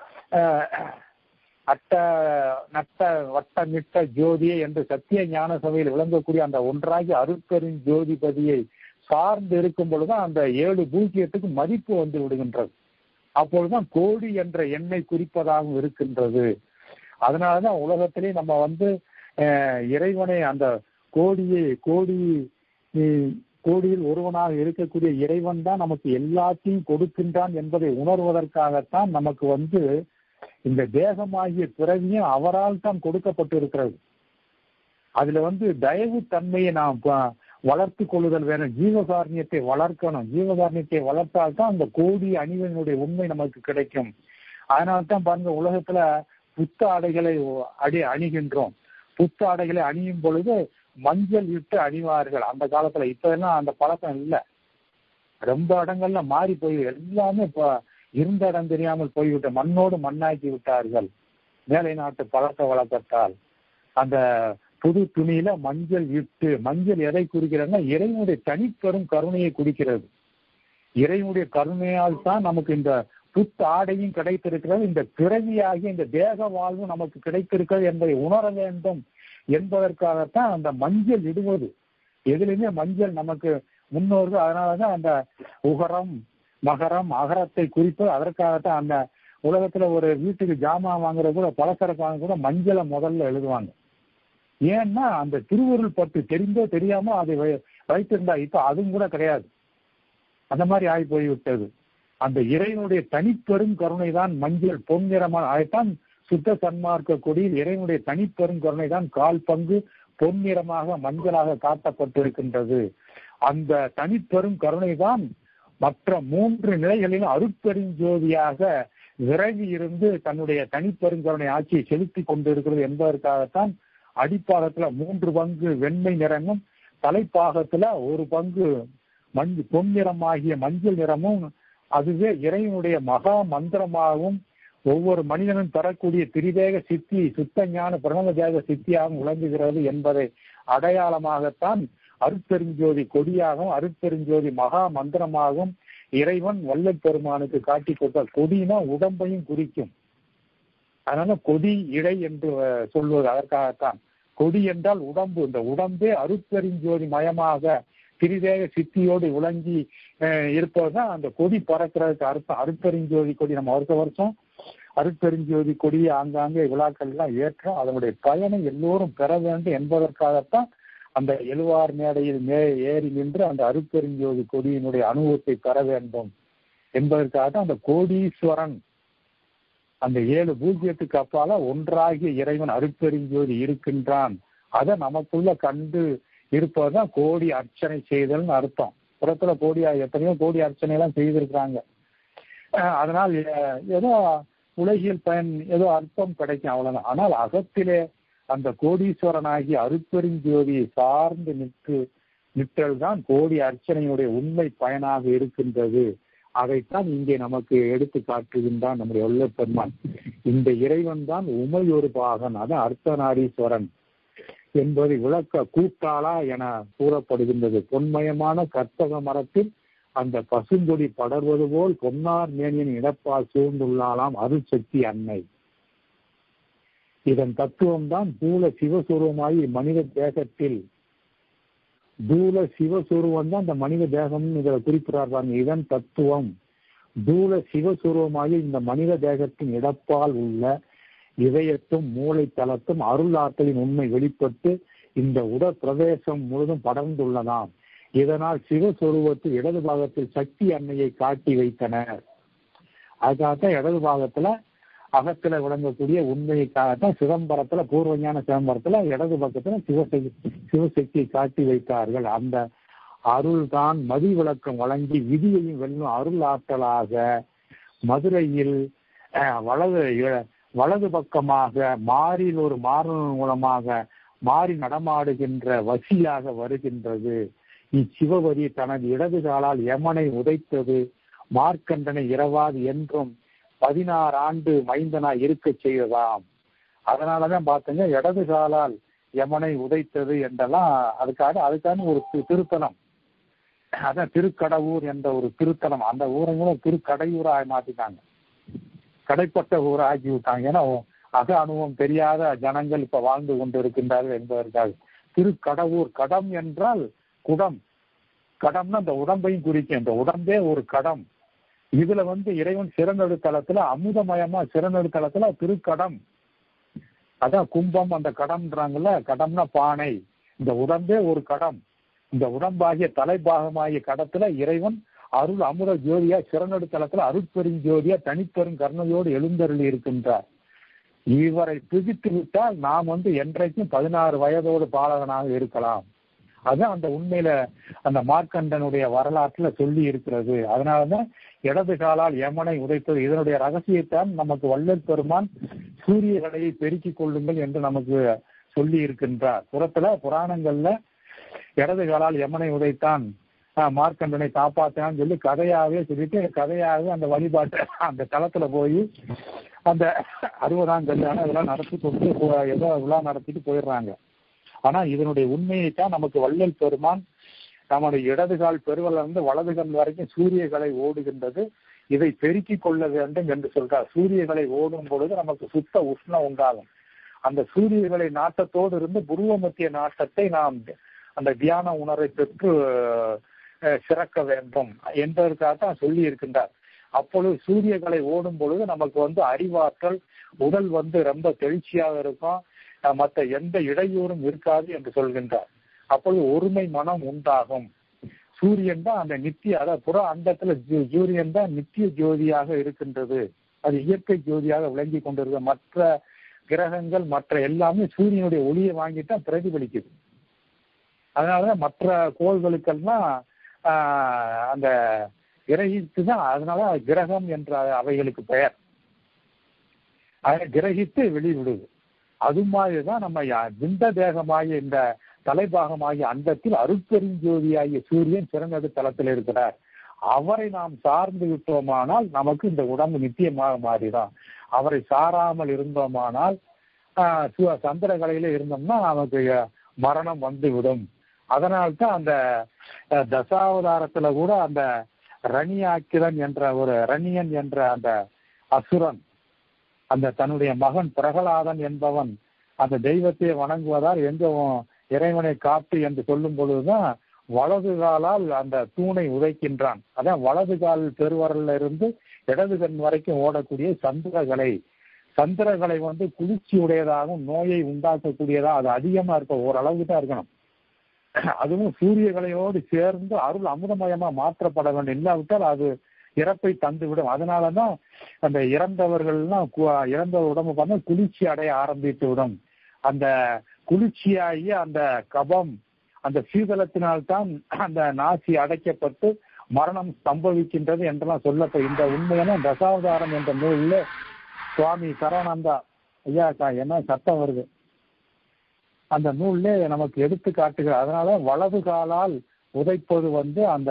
அட்ட நட்ட வட்டமிட்ட ஜோதியை என்று சத்திய ஞான சபையில் விளங்கக்கூடிய அந்த ஒன்றாகி அருட்பெரும் ஜோதிபதியை சார்ந்து இருக்கும் பொழுதுதான் அந்த ஏழு பூஜ்ஜியத்துக்கு மதிப்பு வந்து விடுகின்றது அப்பொழுதுதான் கோடி என்ற எண்ணை குறிப்பதாகவும் இருக்கின்றது அதனாலதான் உலகத்திலே நம்ம வந்து அஹ், இறைவனை அந்த கோடியை கோடி உம், கோடியில் ஒருவனாக இருக்கக்கூடிய இறைவன் தான் நமக்கு எல்லாத்தையும் கொடுக்கின்றான் என்பதை உணர்வதற்காகத்தான் நமக்கு வந்து இந்த தேகமாகிய பிறவியும் அவரால் தான் கொடுக்கப்பட்டிருக்கிறது அதுல வந்து தயவு தன்மையை நாம் ப- வளர்த்து கொள்ளுதல் வேணும் ஜீவகாரணியத்தை வளர்க்கணும் ஜீவகாரணியத்தை வளர்த்தால் தான் அந்த கோடி அணிவனுடைய உண்மை நமக்கு கிடைக்கும் அதனால தான் பாருங்க உலகத்துல புத்த ஆடைகளை அடி அணிகின்றோம் புத்த ஆடைகளை அணியும் பொழுது மஞ்சள் இட்டு அணிவார்கள் அந்த காலத்துல இப்ப எல்லாம் அந்த பழக்கம் இல்லை ரொம்ப இடங்கள்ல மாறி போய் எல்லாமே இப்ப இருந்த இடம் தெரியாமல் போய்விட்ட மண்ணோடு மண்ணாக்கி விட்டார்கள் மேலை நாட்டு பழக்க வழக்கத்தால் அந்த புது துணியில மஞ்சள் இட்டு மஞ்சள் எதை குறிக்கிறதுனா இறைவனுடைய தனிப்பெரும் கருணையை குறிக்கிறது இறைவனுடைய கருணையால் தான் நமக்கு இந்த புத்த ஆடையும் கிடைத்திருக்கிறது இந்த பிறவியாகிய இந்த தேக வாழ்வும் நமக்கு கிடைத்திருக்கிறது என்பதை உணர வேண்டும் என்பதற்காகத்தான் அந்த மஞ்சள் இடுவது எதுலையுமே மஞ்சள் நமக்கு முன்னோர்கள் அதனாலதான் அந்த உகரம் மகரம் அகரத்தை குறிப்பது அதற்காகத்தான் அந்த உலகத்துல ஒரு வீட்டுக்கு ஜாமான் வாங்குறது கூட பலசரக்கு வாங்க கூட மஞ்சளை முதல்ல எழுதுவாங்க ஏன்னா அந்த திருவருள் பட்டு தெரிந்தோ தெரியாமோ அதை வை- வைத்திருந்தா இப்ப அதுவும் கூட கிடையாது அந்த மாதிரி ஆகி போய்விட்டது அந்த இறைவனுடைய தனிப்பெரும் கருணை தான் மஞ்சள் பொன்னிறமான அதைத்தான் சுத்த சன்மார்க்க கொடியில் இறைவனுடைய தனிப்பெரும் கருணை தான் கால் பங்கு பொன்னிறமாக மஞ்சளாக காட்டப்பட்டிருக்கின்றது அந்த தனிப்பெரும் கருணை தான் மற்ற மூன்று நிலைகளிலும் அருட்பெருஞ்சோதியாக விரவி இருந்து தன்னுடைய தனிப்பெருங்கருணை ஆட்சியை செலுத்தி கொண்டிருக்கிறது என்பதற்காகத்தான் அடிப்பாகத்துல மூன்று பங்கு வெண்மை நிறமும் தலைப்பாகத்துல ஒரு பங்கு மஞ்ச பொன்னிறமாகிய மஞ்சள் நிறமும் அதுவே இறைவனுடைய மகா மந்திரமாகவும் ஒவ்வொரு மனிதனும் தரக்கூடிய திரிவேக சித்தி சுத்த ஞான பிரணவஜாக சித்தியாகவும் விளங்குகிறது என்பதை அடையாளமாகத்தான் அருட்பெருஞ்சோதி கொடியாகவும் அருட்பெருஞ்சோதி மகா மந்திரமாகவும் இறைவன் வல்லற் பெருமானுக்கு காட்டி கொடுத்தார் கொடினா உடம்பையும் குறிக்கும் அதனால கொடி இடை என்று அஹ், சொல்வது அதற்காகத்தான் கொடி என்றால் உடம்பு இந்த உடம்பே அருட்பெருஞ்சோதி மயமாக திரிதேக சித்தியோடு விளங்கி அஹ், இருப்பதுதான் அந்த கொடி பறக்கிறதுக்கு அர்த்தம் அருட்பெருஞ்சோதி கொடி நம்ம வருஷ வருஷம் அருட்பெருஞ்சோதி கொடியை ஆங்காங்கே விழாக்கள் எல்லாம் ஏற்றோம் அதனுடைய பயனை எல்லோரும் பெற வேண்டும் என்பதற்காகத்தான் அந்த எழுவார் மேடையில் மே ஏறி நின்று அந்த அருட்பெருஞ்சோதி கொடியினுடைய அனுபவத்தை பெற வேண்டும் என்பதற்காக தான் அந்த கோடீஸ்வரன் அந்த ஏழு பூஜ்ஜியத்துக்கு அப்பால ஒன்றாகிய இறைவன் அருட்பெருஞ்சோதி இருக்கின்றான் அதை நமக்குள்ள கண்டு இருப்பதுதான் கோடி அர்ச்சனை செய்தல்னு அர்த்தம் புறத்துல கோடி எத்தனையோ கோடி அர்ச்சனை எல்லாம் செய்திருக்கிறாங்க அஹ் அதனால் எ- ஏதோ உலகியல் பயன் ஏதோ அற்பம் கிடைக்கும் அவ்வளவுதான் ஆனால் அகத்திலே அந்த கோடீஸ்வரனாகி அருட்பெருஞ்சோதியை சார்ந்து நிற்று நிற்றல் தான் கோடி அர்ச்சனையுடைய உண்மை பயனாக இருக்கின்றது அதைத்தான் இங்கே நமக்கு எடுத்து காட்டுகின்றான் நம்முடைய உள்ள பெருமான் இந்த இறைவன் தான் உமையொரு பாகன் அதான் அர்த்தநாரீஸ்வரன் என்பதை விளக்க கூட்டாளா என கூறப்படுகின்றது பொன்மயமான கற்பக மரத்தில் அந்த பசுங்கொடி படர்வது போல் பொன்னார் மேனியின் இடப்பால் சூழ்ந்துள்ளாலாம் அருட்சக்தி அன்னை இதன் தத்துவம் தான் தூல சிவஸ்வரூபமாகி மனித தேகத்தில் தூல சிவஸ்வரூபம் தான் இந்த மனித தேகம்னு இதுல குறிப்பிடார் பாருங்க இதன் தத்துவம் தூல சிவஸ்வரூபமாகி இந்த மனித தேகத்தின் இடப்பால் உள்ள இதயத்தும் மூளை தளத்தும் அருள் ஆற்றலின் உண்மை வெளிப்பட்டு இந்த உடற் பிரதேசம் முழுதும் படர்ந்துள்ளதாம் இதனால் சிவஸ்வரூபத்தில் இடது பாகத்தில் சக்தி அன்னையை காட்டி வைத்தனர் அதுக்காகத்தான் இடது பாகத்துல அகத்துல விளங்கக்கூடிய உண்மைக்காகத்தான் சிதம்பரத்துல பூர்வஞான சிதம்பரத்துல இடது பக்கத்துல சிவசக்தி சிவசக்தியை காட்டி வைத்தார்கள் அந்த அருள் தான் மதி விளக்கம் வழங்கி விதியையும் வெல்லும் அருள் ஆற்றலாக மதுரையில் அஹ், வலது இ- வலது பக்கமாக மாறில் ஒரு மாறுதல் மூலமாக மாறி நடமாடுகின்ற வசியாக வருகின்றது இச்சிவவரி தனது இடது காலால் யமனை உதைத்தது மார்க்கண்டனை இரவாது என்றும் பதினாறு ஆண்டு மைந்தனாய் இருக்கச் செய்ததாம் அதனாலதான் பார்த்தீங்க இடது காலால் யமனை உதைத்தது என்றெல்லாம் அதுக்காக அதுக்கான ஒரு தி- திருத்தலம் அதான் திருக்கடவுர் என்ற ஒரு திருத்தலம் அந்த ஊரை கூட திருக்கடையூரா மாத்திட்டாங்க கடைப்பட்ட ஊரை ஆக்கி விட்டாங்க ஏன்னா அக அனுபவம் தெரியாத ஜனங்கள் இப்ப வாழ்ந்து கொண்டு இருக்கின்றார்கள் என்பதற்காக திருக்கடவுர் கடம் என்றால் குடம் கடம்னா அந்த உடம்பையும் குறிக்கும் இந்த உடம்பே ஒரு கடம் இதுல வந்து இறைவன் சிறநெடு தளத்துல அமுதமயமா சிறநெடு தளத்துல திருக்கடம் அதான் கும்பம் அந்த கடம்ன்றாங்கல்ல கடம்னா பானை இந்த உடம்பே ஒரு கடம் இந்த உடம்பாகிய தலைபாகமாகிய கடத்துல இறைவன் அருள் அமுத ஜோதியா சிறநடு தளத்துல அருட்பெருஞ்சோதியா தனிப்பெரும் கருணையோடு எழுந்தருளி இருக்கின்றார் இவரை பிடித்து விட்டால் நாம் வந்து என்றைக்கும் பதினாறு வயதோடு பாலகனாக இருக்கலாம் அதுதான் அந்த உண்மையில அந்த மார்க்கண்டனுடைய வரலாற்றுல சொல்லி இருக்கிறது அதனாலதான் இடது காலால் யமனை உதைத்தது இதனுடைய ரகசியத்தான் நமக்கு வள்ளல் பெருமான் சூரிய கடையை பெருக்கிக் கொள்ளுங்கள் என்று நமக்கு சொல்லி இருக்கின்றார் புறத்துல புராணங்கள்ல இடது காலால் யமனை உதைத்தான் மார்க்கண்டனை காப்பாத்தினான்னு சொல்லி கதையாவே சொல்லிட்டு கதையாகவே அந்த வழிபாட்டு அந்த தளத்துல போய் அந்த அறுபதாம் கல்யாணம் இதெல்லாம் நடத்தி கொண்டு ஏதோ விழா நடத்திட்டு போயிடுறாங்க ஆனா இதனுடைய உண்மையை தான் நமக்கு வள்ளல் பெருமான் நம்முடைய இடது கால் பெருவல இருந்து வலது கண் வரைக்கும் சூரியகளை ஓடுகின்றது இதை பெருக்கிக் கொள்ள வேண்டும் என்று சொல்றார் சூரியகளை ஓடும் பொழுது நமக்கு சுத்த உஷ்ணம் உண்டாகும் அந்த சூரியகளை நாட்டத்தோடு இருந்து புருவ மத்திய நாட்டத்தை நாம் அந்த தியான உணர்வை பெற்று சிறக்க வேண்டும் என்பதற்காக தான் சொல்லி இருக்கின்றார் அப்பொழுது சூரியகளை ஓடும் பொழுது நமக்கு வந்து அறிவாற்றல் உடல் வந்து ரொம்ப தெளிச்சியாக இருக்கும் மற்ற எந்த இடையூறும் இருக்காது என்று சொல்கின்றார் அப்பொழுது ஒருமை மனம் உண்டாகும் சூரியன் தான் அந்த நித்திய அதாவது புற அண்டத்துல சூரியன் தான் நித்திய ஜோதியாக இருக்கின்றது அது இயற்கை ஜோதியாக விளங்கி கொண்டிருக்க மற்ற கிரகங்கள் மற்ற எல்லாமே சூரியனுடைய ஒளியை வாங்கித்தான் பிரதிபலிக்குது அதனாலதான் மற்ற கோள்களுக்கெல்லாம் அந்த கிரகித்து தான் அதனால கிரகம் என்ற அவைகளுக்கு பெயர் அதை கிரகித்து வெளிவிடுது அது மாதிரிதான் நம்ம விந்த தேகமாகிய இந்த தலைபாகமாகிய அண்டத்தில் அருட்பெருஞ்சோதியாகிய சூரியன் சிறந்தது தளத்தில் இருக்கிறார் அவரை நாம் சார்ந்து விட்டோமானால் நமக்கு இந்த உடம்பு நித்தியமாக மாறிதான் அவரை சாராமல் இருந்தோமானால் சந்திரகலையில இருந்தோம்னா நமக்கு மரணம் வந்து விடும் அதனால்தான் அந்த தசாவதாரத்துல கூட அந்த ரணியாக்கிரன் என்ற ஒரு ரணியன் என்ற அந்த அசுரன் அந்த தன்னுடைய மகன் பிரகலாதன் என்பவன் அந்த தெய்வத்தை வணங்குவதால் எங்க இறைவனை காட்டு என்று சொல்லும் பொழுதுதான் வலது காலால் அந்த தூணை உதைக்கின்றான் அதான் வலது கால் பெருவரல்ல இருந்து இடது கண் வரைக்கும் ஓடக்கூடிய சந்திரகலை சந்திரகலை வந்து குளிர்ச்சி உடையதாகவும் நோயை உண்டாக்கக்கூடியதா அது அதிகமா இருக்க ஓரளவுக்கு தான் இருக்கணும் அதுவும் சூரியகலையோடு சேர்ந்து அருள் அமுதமயமா மாற்றப்பட வேண்டும் இல்லாவிட்டால் அது இறப்பை தந்து விடும் அதனாலதான் அந்த இறந்தவர்கள்லாம் இறந்த உடம்பு பார்த்தா குளிர்ச்சி அடைய ஆரம்பித்து விடும் அந்த குளிர்ச்சியாகி அந்த கபம் அந்த சீதளத்தினால்தான் அந்த நாசி அடைக்கப்பட்டு மரணம் சம்பவிக்கின்றது என்றெல்லாம் சொல்லப்ப இந்த உண்மையான தசாவதாரம் என்ற நூலில் சுவாமி சரவணந்தா ஐயாக்கா என்ன சத்தம் வருது அந்த நூல்ல நமக்கு எடுத்து காட்டுகிற அதனால வலது காலால் உதைப்பது வந்து அந்த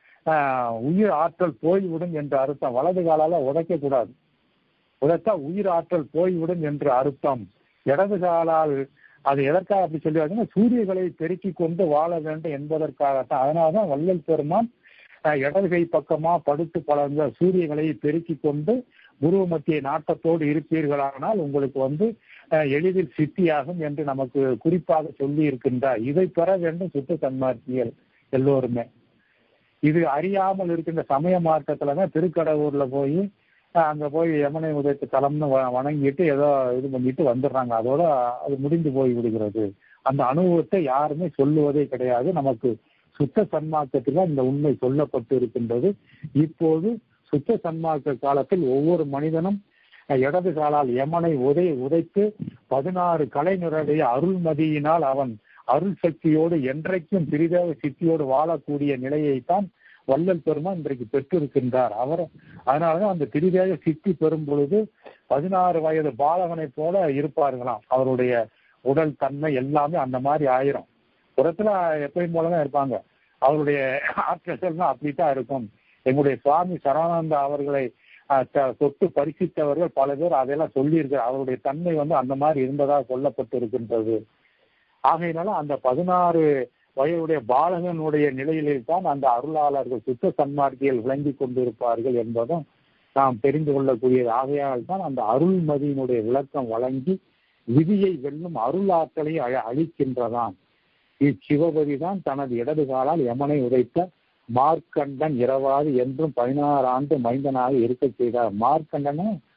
உயிர் ஆற்றல் போய்விடும் என்று அர்த்தம் வலது காலால உதைக்க கூடாது உதைத்தா உயிர் ஆற்றல் போய்விடும் என்று அர்த்தம் இடது காலால் அது எதற்காக அப்படி சொல்லுவாங்கன்னா சூரியகளை பெருக்கி கொண்டு வாழ வேண்டும் என்பதற்காகத்தான் அதனாலதான் வள்ளல் பெருமான் இடது கை பக்கமா படுத்து பழந்த சூரியகளை பெருக்கி கொண்டு குரு மத்திய நாட்டத்தோடு இருப்பீர்களானால் உங்களுக்கு வந்து எளிதில் சித்தியாகும் என்று நமக்கு குறிப்பாக சொல்லி இருக்கின்றார் இதை பெற வேண்டும் சுத்த சன்மார்த்தியல் எல்லோருமே இது அறியாமல் இருக்கின்ற சமய மார்க்கத்துலதான் திருக்கடவுர்ல போய் அங்க போய் யமுனை உதயத்து தலம்னு வணங்கிட்டு ஏதோ இது பண்ணிட்டு வந்துடுறாங்க அதோட அது முடிந்து போய் விடுகிறது அந்த அனுபவத்தை யாருமே சொல்லுவதே கிடையாது நமக்கு சுத்த சன்மார்க்கத்தில் இந்த உண்மை சொல்லப்பட்டு இருக்கின்றது இப்போது சுத்த சன்மார்க்க காலத்தில் ஒவ்வொரு மனிதனும் இடது காலால் யமனை உதை உதைத்து பதினாறு கலைஞருடைய அருள்மதியினால் அவன் அருள் சக்தியோடு என்றைக்கும் பிரிதேவ சித்தியோடு வாழக்கூடிய நிலையைத்தான் வள்ளல் பெருமான் இன்றைக்கு பெற்றிருக்கின்றார் அவர் அதனாலதான் அந்த திரிதேக சித்தி பெறும் பொழுது பதினாறு வயது பாலகனை போல இருப்பார்களாம் அவருடைய உடல் தன்மை எல்லாமே அந்த மாதிரி ஆயிரும் புறத்துல எப்பயும் போலதான் இருப்பாங்க அவருடைய ஆற்றல்னா அப்படித்தான் இருக்கும் எங்களுடைய சுவாமி சரவானந்தா அவர்களை தொட்டு பரிசித்தவர்கள் பல பேர் அதையெல்லாம் சொல்லி அவருடைய தன்மை வந்து அந்த மாதிரி இருந்ததா சொல்லப்பட்டு இருக்கின்றது ஆகையினால அந்த பதினாறு வயதுடைய பாலகனுடைய நிலையிலே தான் அந்த அருளாளர்கள் சுத்த சன்மார்க்கியில் விளங்கி கொண்டிருப்பார்கள் என்பதும் நாம் தெரிந்து கொள்ளக்கூடியது ஆகையால் தான் அந்த அருள்மதியினுடைய விளக்கம் வழங்கி விதியை வெல்லும் அருளாற்றலை அழிக்கின்றதான் இச்சிவபதி தான் தனது இடது காலால் யமனை உதைத்த மார்க்கண்டன் இரவாது என்றும் பதினாறு ஆண்டு மைந்தனாக இருக்க செய்தார் மார்க்கண்டனும்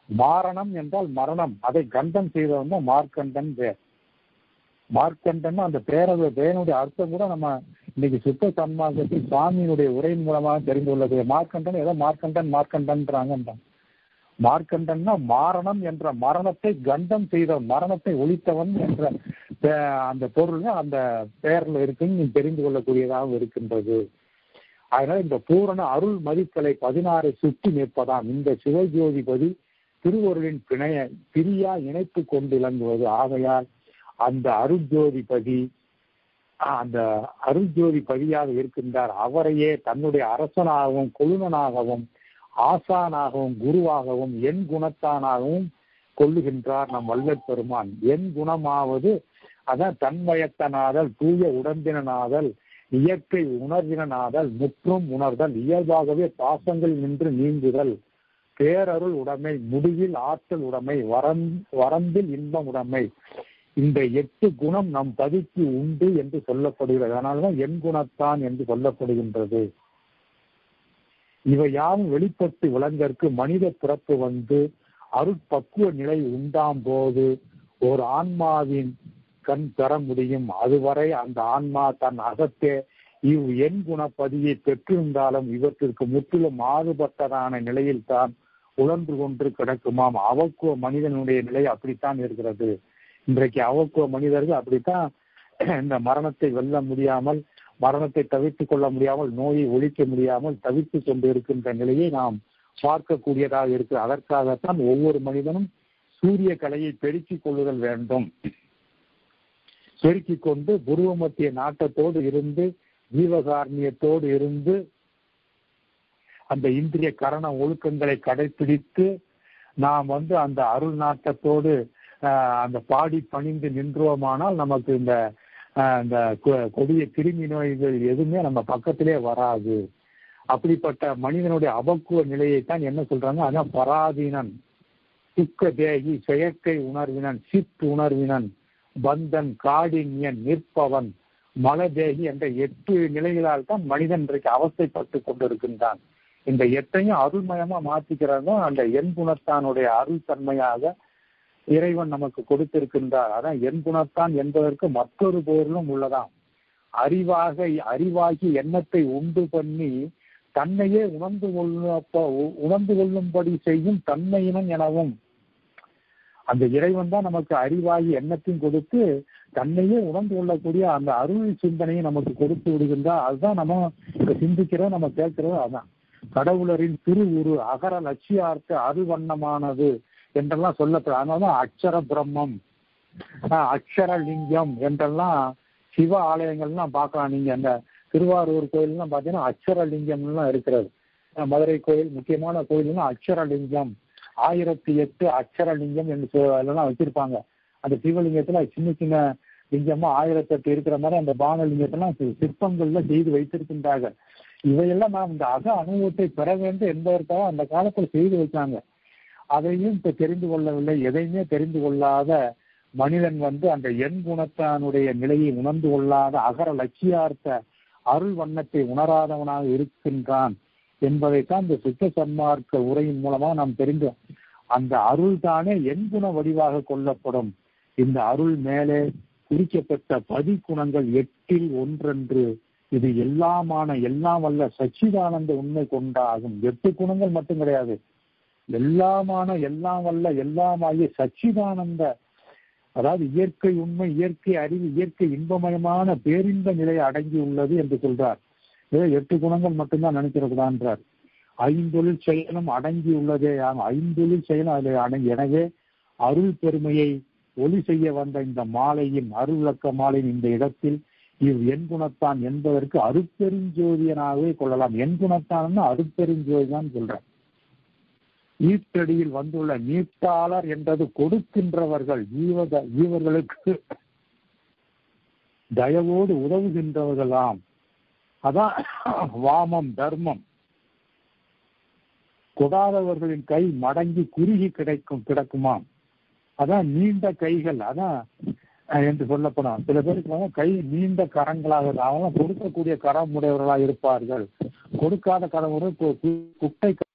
மாரணம் என்றால் மரணம் அதை கண்டம் செய்தவன் தான் மார்க்கண்டன் பேர் மார்க்கண்டன் அந்த பேரது பேனுடைய அர்த்தம் கூட நம்ம இன்னைக்கு சுத்த சன்மார்க்கத்தில் சுவாமியினுடைய உரையின் மூலமாக தெரிந்து கொள்ளது மார்க்கண்டன் ஏதோ மார்க்கண்டன் மார்க்கண்டன்றாங்க மார்க்கண்டன்னா மாரணம் என்ற மரணத்தை கண்டம் செய்தவன் மரணத்தை ஒழித்தவன் என்ற அந்த பொருள் அந்த பெயர்ல இருக்குன்னு நீ தெரிந்து கொள்ளக்கூடியதாக இருக்கின்றது அதனால இந்த பூரண அருள் மதிக்கலை பதினாறை சுற்றி நிற்பதாம் இந்த சிவஜோதிபதி திருவருளின் பிணைய பிரியா இணைத்து கொண்டு விளங்குவது ஆகையால் அந்த அருஜோதிபதி அந்த அருஜோதிபதியாக இருக்கின்றார் அவரையே தன்னுடைய அரசனாகவும் கொழுனனாகவும் ஆசானாகவும் குருவாகவும் என் குணத்தானாகவும் கொள்ளுகின்றார் நம் வல்லற் பெருமான் என் குணமாவது அதான் தன்மயத்தனாதல் தூய உடம்பினாதல் இயற்கை உணர்வினாதல் முற்றும் உணர்தல் இயல்பாகவே பாசங்கள் நின்று நீங்குதல் பேரருள் உடைமை முடிவில் ஆற்றல் உடைமை வரந் வரம்பில் இன்பம் உடைமை இந்த எட்டு குணம் நம் பதிக்கு உண்டு என்று சொல்லப்படுகிறது அதனால்தான் என் குணத்தான் என்று சொல்லப்படுகின்றது இவை யாவும் வெளிப்பட்டு விளங்கற்கு மனித பிறப்பு வந்து அருட்பக்குவ நிலை உண்டாம் போது ஒரு ஆன்மாவின் கண் பெற முடியும் அதுவரை அந்த ஆன்மா தன் அகத்தே இவ் என் குணப்பதியை பெற்றிருந்தாலும் இவற்றிற்கு முற்றிலும் மாறுபட்டதான நிலையில் தான் உழன்று கொண்டு கிடக்குமாம் அவக்குவ மனிதனுடைய நிலை அப்படித்தான் இருக்கிறது இன்றைக்கு அவக்குவ மனிதர்கள் அப்படித்தான் இந்த மரணத்தை வெல்ல முடியாமல் மரணத்தை தவிர்த்துக் கொள்ள முடியாமல் நோயை ஒழிக்க முடியாமல் தவித்துக் கொண்டு இருக்கின்ற நிலையை நாம் பார்க்கக்கூடியதாக இருக்கு அதற்காகத்தான் ஒவ்வொரு மனிதனும் சூரிய கலையை பெருக்கிக் கொள்ளுதல் வேண்டும் பெருக்கிக் கொண்டு புருவ மத்திய நாட்டத்தோடு இருந்து ஜீவகாரணியத்தோடு இருந்து அந்த இந்திரிய கரண ஒழுக்கங்களை கடைபிடித்து நாம் வந்து அந்த அருள் நாட்டத்தோடு அந்த பாடி பணிந்து நின்றோமானால் நமக்கு இந்த இந்த கொடிய கிருமி நோய்கள் எதுவுமே நம்ம பக்கத்திலே வராது அப்படிப்பட்ட மனிதனுடைய அபக்குவ நிலையைத்தான் என்ன சொல்றாங்க அதான் பராதீனன் துக்க தேகி செயற்கை உணர்வினன் சித் உணர்வினன் பந்தன் காடின்யன் நிற்பவன் மலதேகி என்ற எட்டு நிலைகளால் தான் மனிதன் இன்றைக்கு அவஸ்தைப்பட்டு கொண்டிருக்கின்றான் இந்த எட்டையும் அருள்மயமா மாத்திக்கிறாங்க அந்த எண் குணத்தானுடைய அருள் தன்மையாக இறைவன் நமக்கு கொடுத்திருக்கின்றார் அதான் என் குணத்தான் என்பதற்கு மற்றொரு பொருளும் உள்ளதாம் அறிவாக அறிவாகி எண்ணத்தை உண்டு பண்ணி தன்னையே உணர்ந்து கொள்ள உணர்ந்து கொள்ளும்படி செய்யும் தன்மையினன் எனவும் அந்த இறைவன் தான் நமக்கு அறிவாகி எண்ணத்தையும் கொடுத்து தன்னையே உணர்ந்து கொள்ளக்கூடிய அந்த அருள் சிந்தனையை நமக்கு கொடுத்து விடுகின்றார் அதுதான் நம்ம இப்ப சிந்திக்கிறோம் நம்ம கேட்கிறோம் அதான் கடவுளரின் திரு உரு அகர லட்சியார்த்த அருள் வண்ணமானது என்றெல்லாம் சொல்லப்படும் அதனாலதான் அக்ஷர பிரம்மம் அக்ஷர லிங்கம் என்றெல்லாம் சிவ ஆலயங்கள்லாம் பார்க்கலாம் நீங்க அந்த திருவாரூர் கோயில்லாம் பார்த்தீங்கன்னா அக்ஷர லிங்கம்லாம் இருக்கிறது மதுரை கோயில் முக்கியமான கோயில்னா அக்ஷர லிங்கம் ஆயிரத்தி எட்டு அக்ஷர லிங்கம் என்று எல்லாம் வச்சிருப்பாங்க அந்த சிவலிங்கத்துல சின்ன சின்ன லிங்கமா ஆயிரத்தி எட்டு இருக்கிற மாதிரி அந்த பானலிங்கத்தெல்லாம் சிற்பங்கள்ல செய்து வைத்திருக்கின்றார்கள் இவையெல்லாம் நாம் இந்த அக அனுபவத்தை பெற வேண்டும் என்பதற்காக அந்த காலத்தில் செய்து வைத்தாங்க அதையும் இப்ப தெரிந்து கொள்ளவில்லை எதையுமே தெரிந்து கொள்ளாத மனிதன் வந்து அந்த எண் குணத்தானுடைய நிலையை உணர்ந்து கொள்ளாத அகர லட்சியார்த்த அருள் வண்ணத்தை உணராதவனாக இருக்கின்றான் என்பதைத்தான் இந்த சுத்த சன்மார்க்க உரையின் மூலமா நாம் தெரிந்தோம் அந்த அருள் தானே எண் குண வடிவாக கொள்ளப்படும் இந்த அருள் மேலே குறிக்கப்பட்ட பதிக்குணங்கள் எட்டில் ஒன்றென்று இது எல்லாமான எல்லாம் வல்ல சச்சிதானந்த உண்மை கொண்டாகும் எட்டு குணங்கள் மட்டும் கிடையாது எல்லாமான எல்லாம் வல்ல எல்லாமாகிய சச்சிதானந்த அதாவது இயற்கை உண்மை இயற்கை அறிவு இயற்கை இன்பமயமான பேரின்ப நிலை அடங்கி உள்ளது என்று சொல்றார் ஏதோ எட்டு குணங்கள் மட்டும்தான் நினைக்கிறதுதான்றார் ஐந்தொழில் செயலும் அடங்கி உள்ளதே ஐந்தொழில் செயலும் அதில் அடங்கி எனவே அருள் பெருமையை ஒளி செய்ய வந்த இந்த மாலையின் அருள் விளக்க மாலையின் இந்த இடத்தில் இவ் என் குணத்தான் என்பதற்கு அருப்பெருஞ்சோதியனாகவே கொள்ளலாம் என் குணத்தான் அருப்பெருஞ்சோதி தான் சொல்றேன் ஈர்த்தடியில் வந்துள்ள நீட்டாளர் என்றது கொடுக்கின்றவர்கள் ஜீவக ஜீவர்களுக்கு தயவோடு உதவுகின்றவர்களாம் அதான் வாமம் தர்மம் கொடாதவர்களின் கை மடங்கி குறுகி கிடைக்கும் கிடக்குமாம் அதான் நீண்ட கைகள் அதான் என்று சொல்லப்படும் சில பேருக்கு கை நீண்ட கரங்களாக அவங்க கொடுக்கக்கூடிய கரம் உடையவர்களாக இருப்பார்கள் கொடுக்காத கரம் குட்டை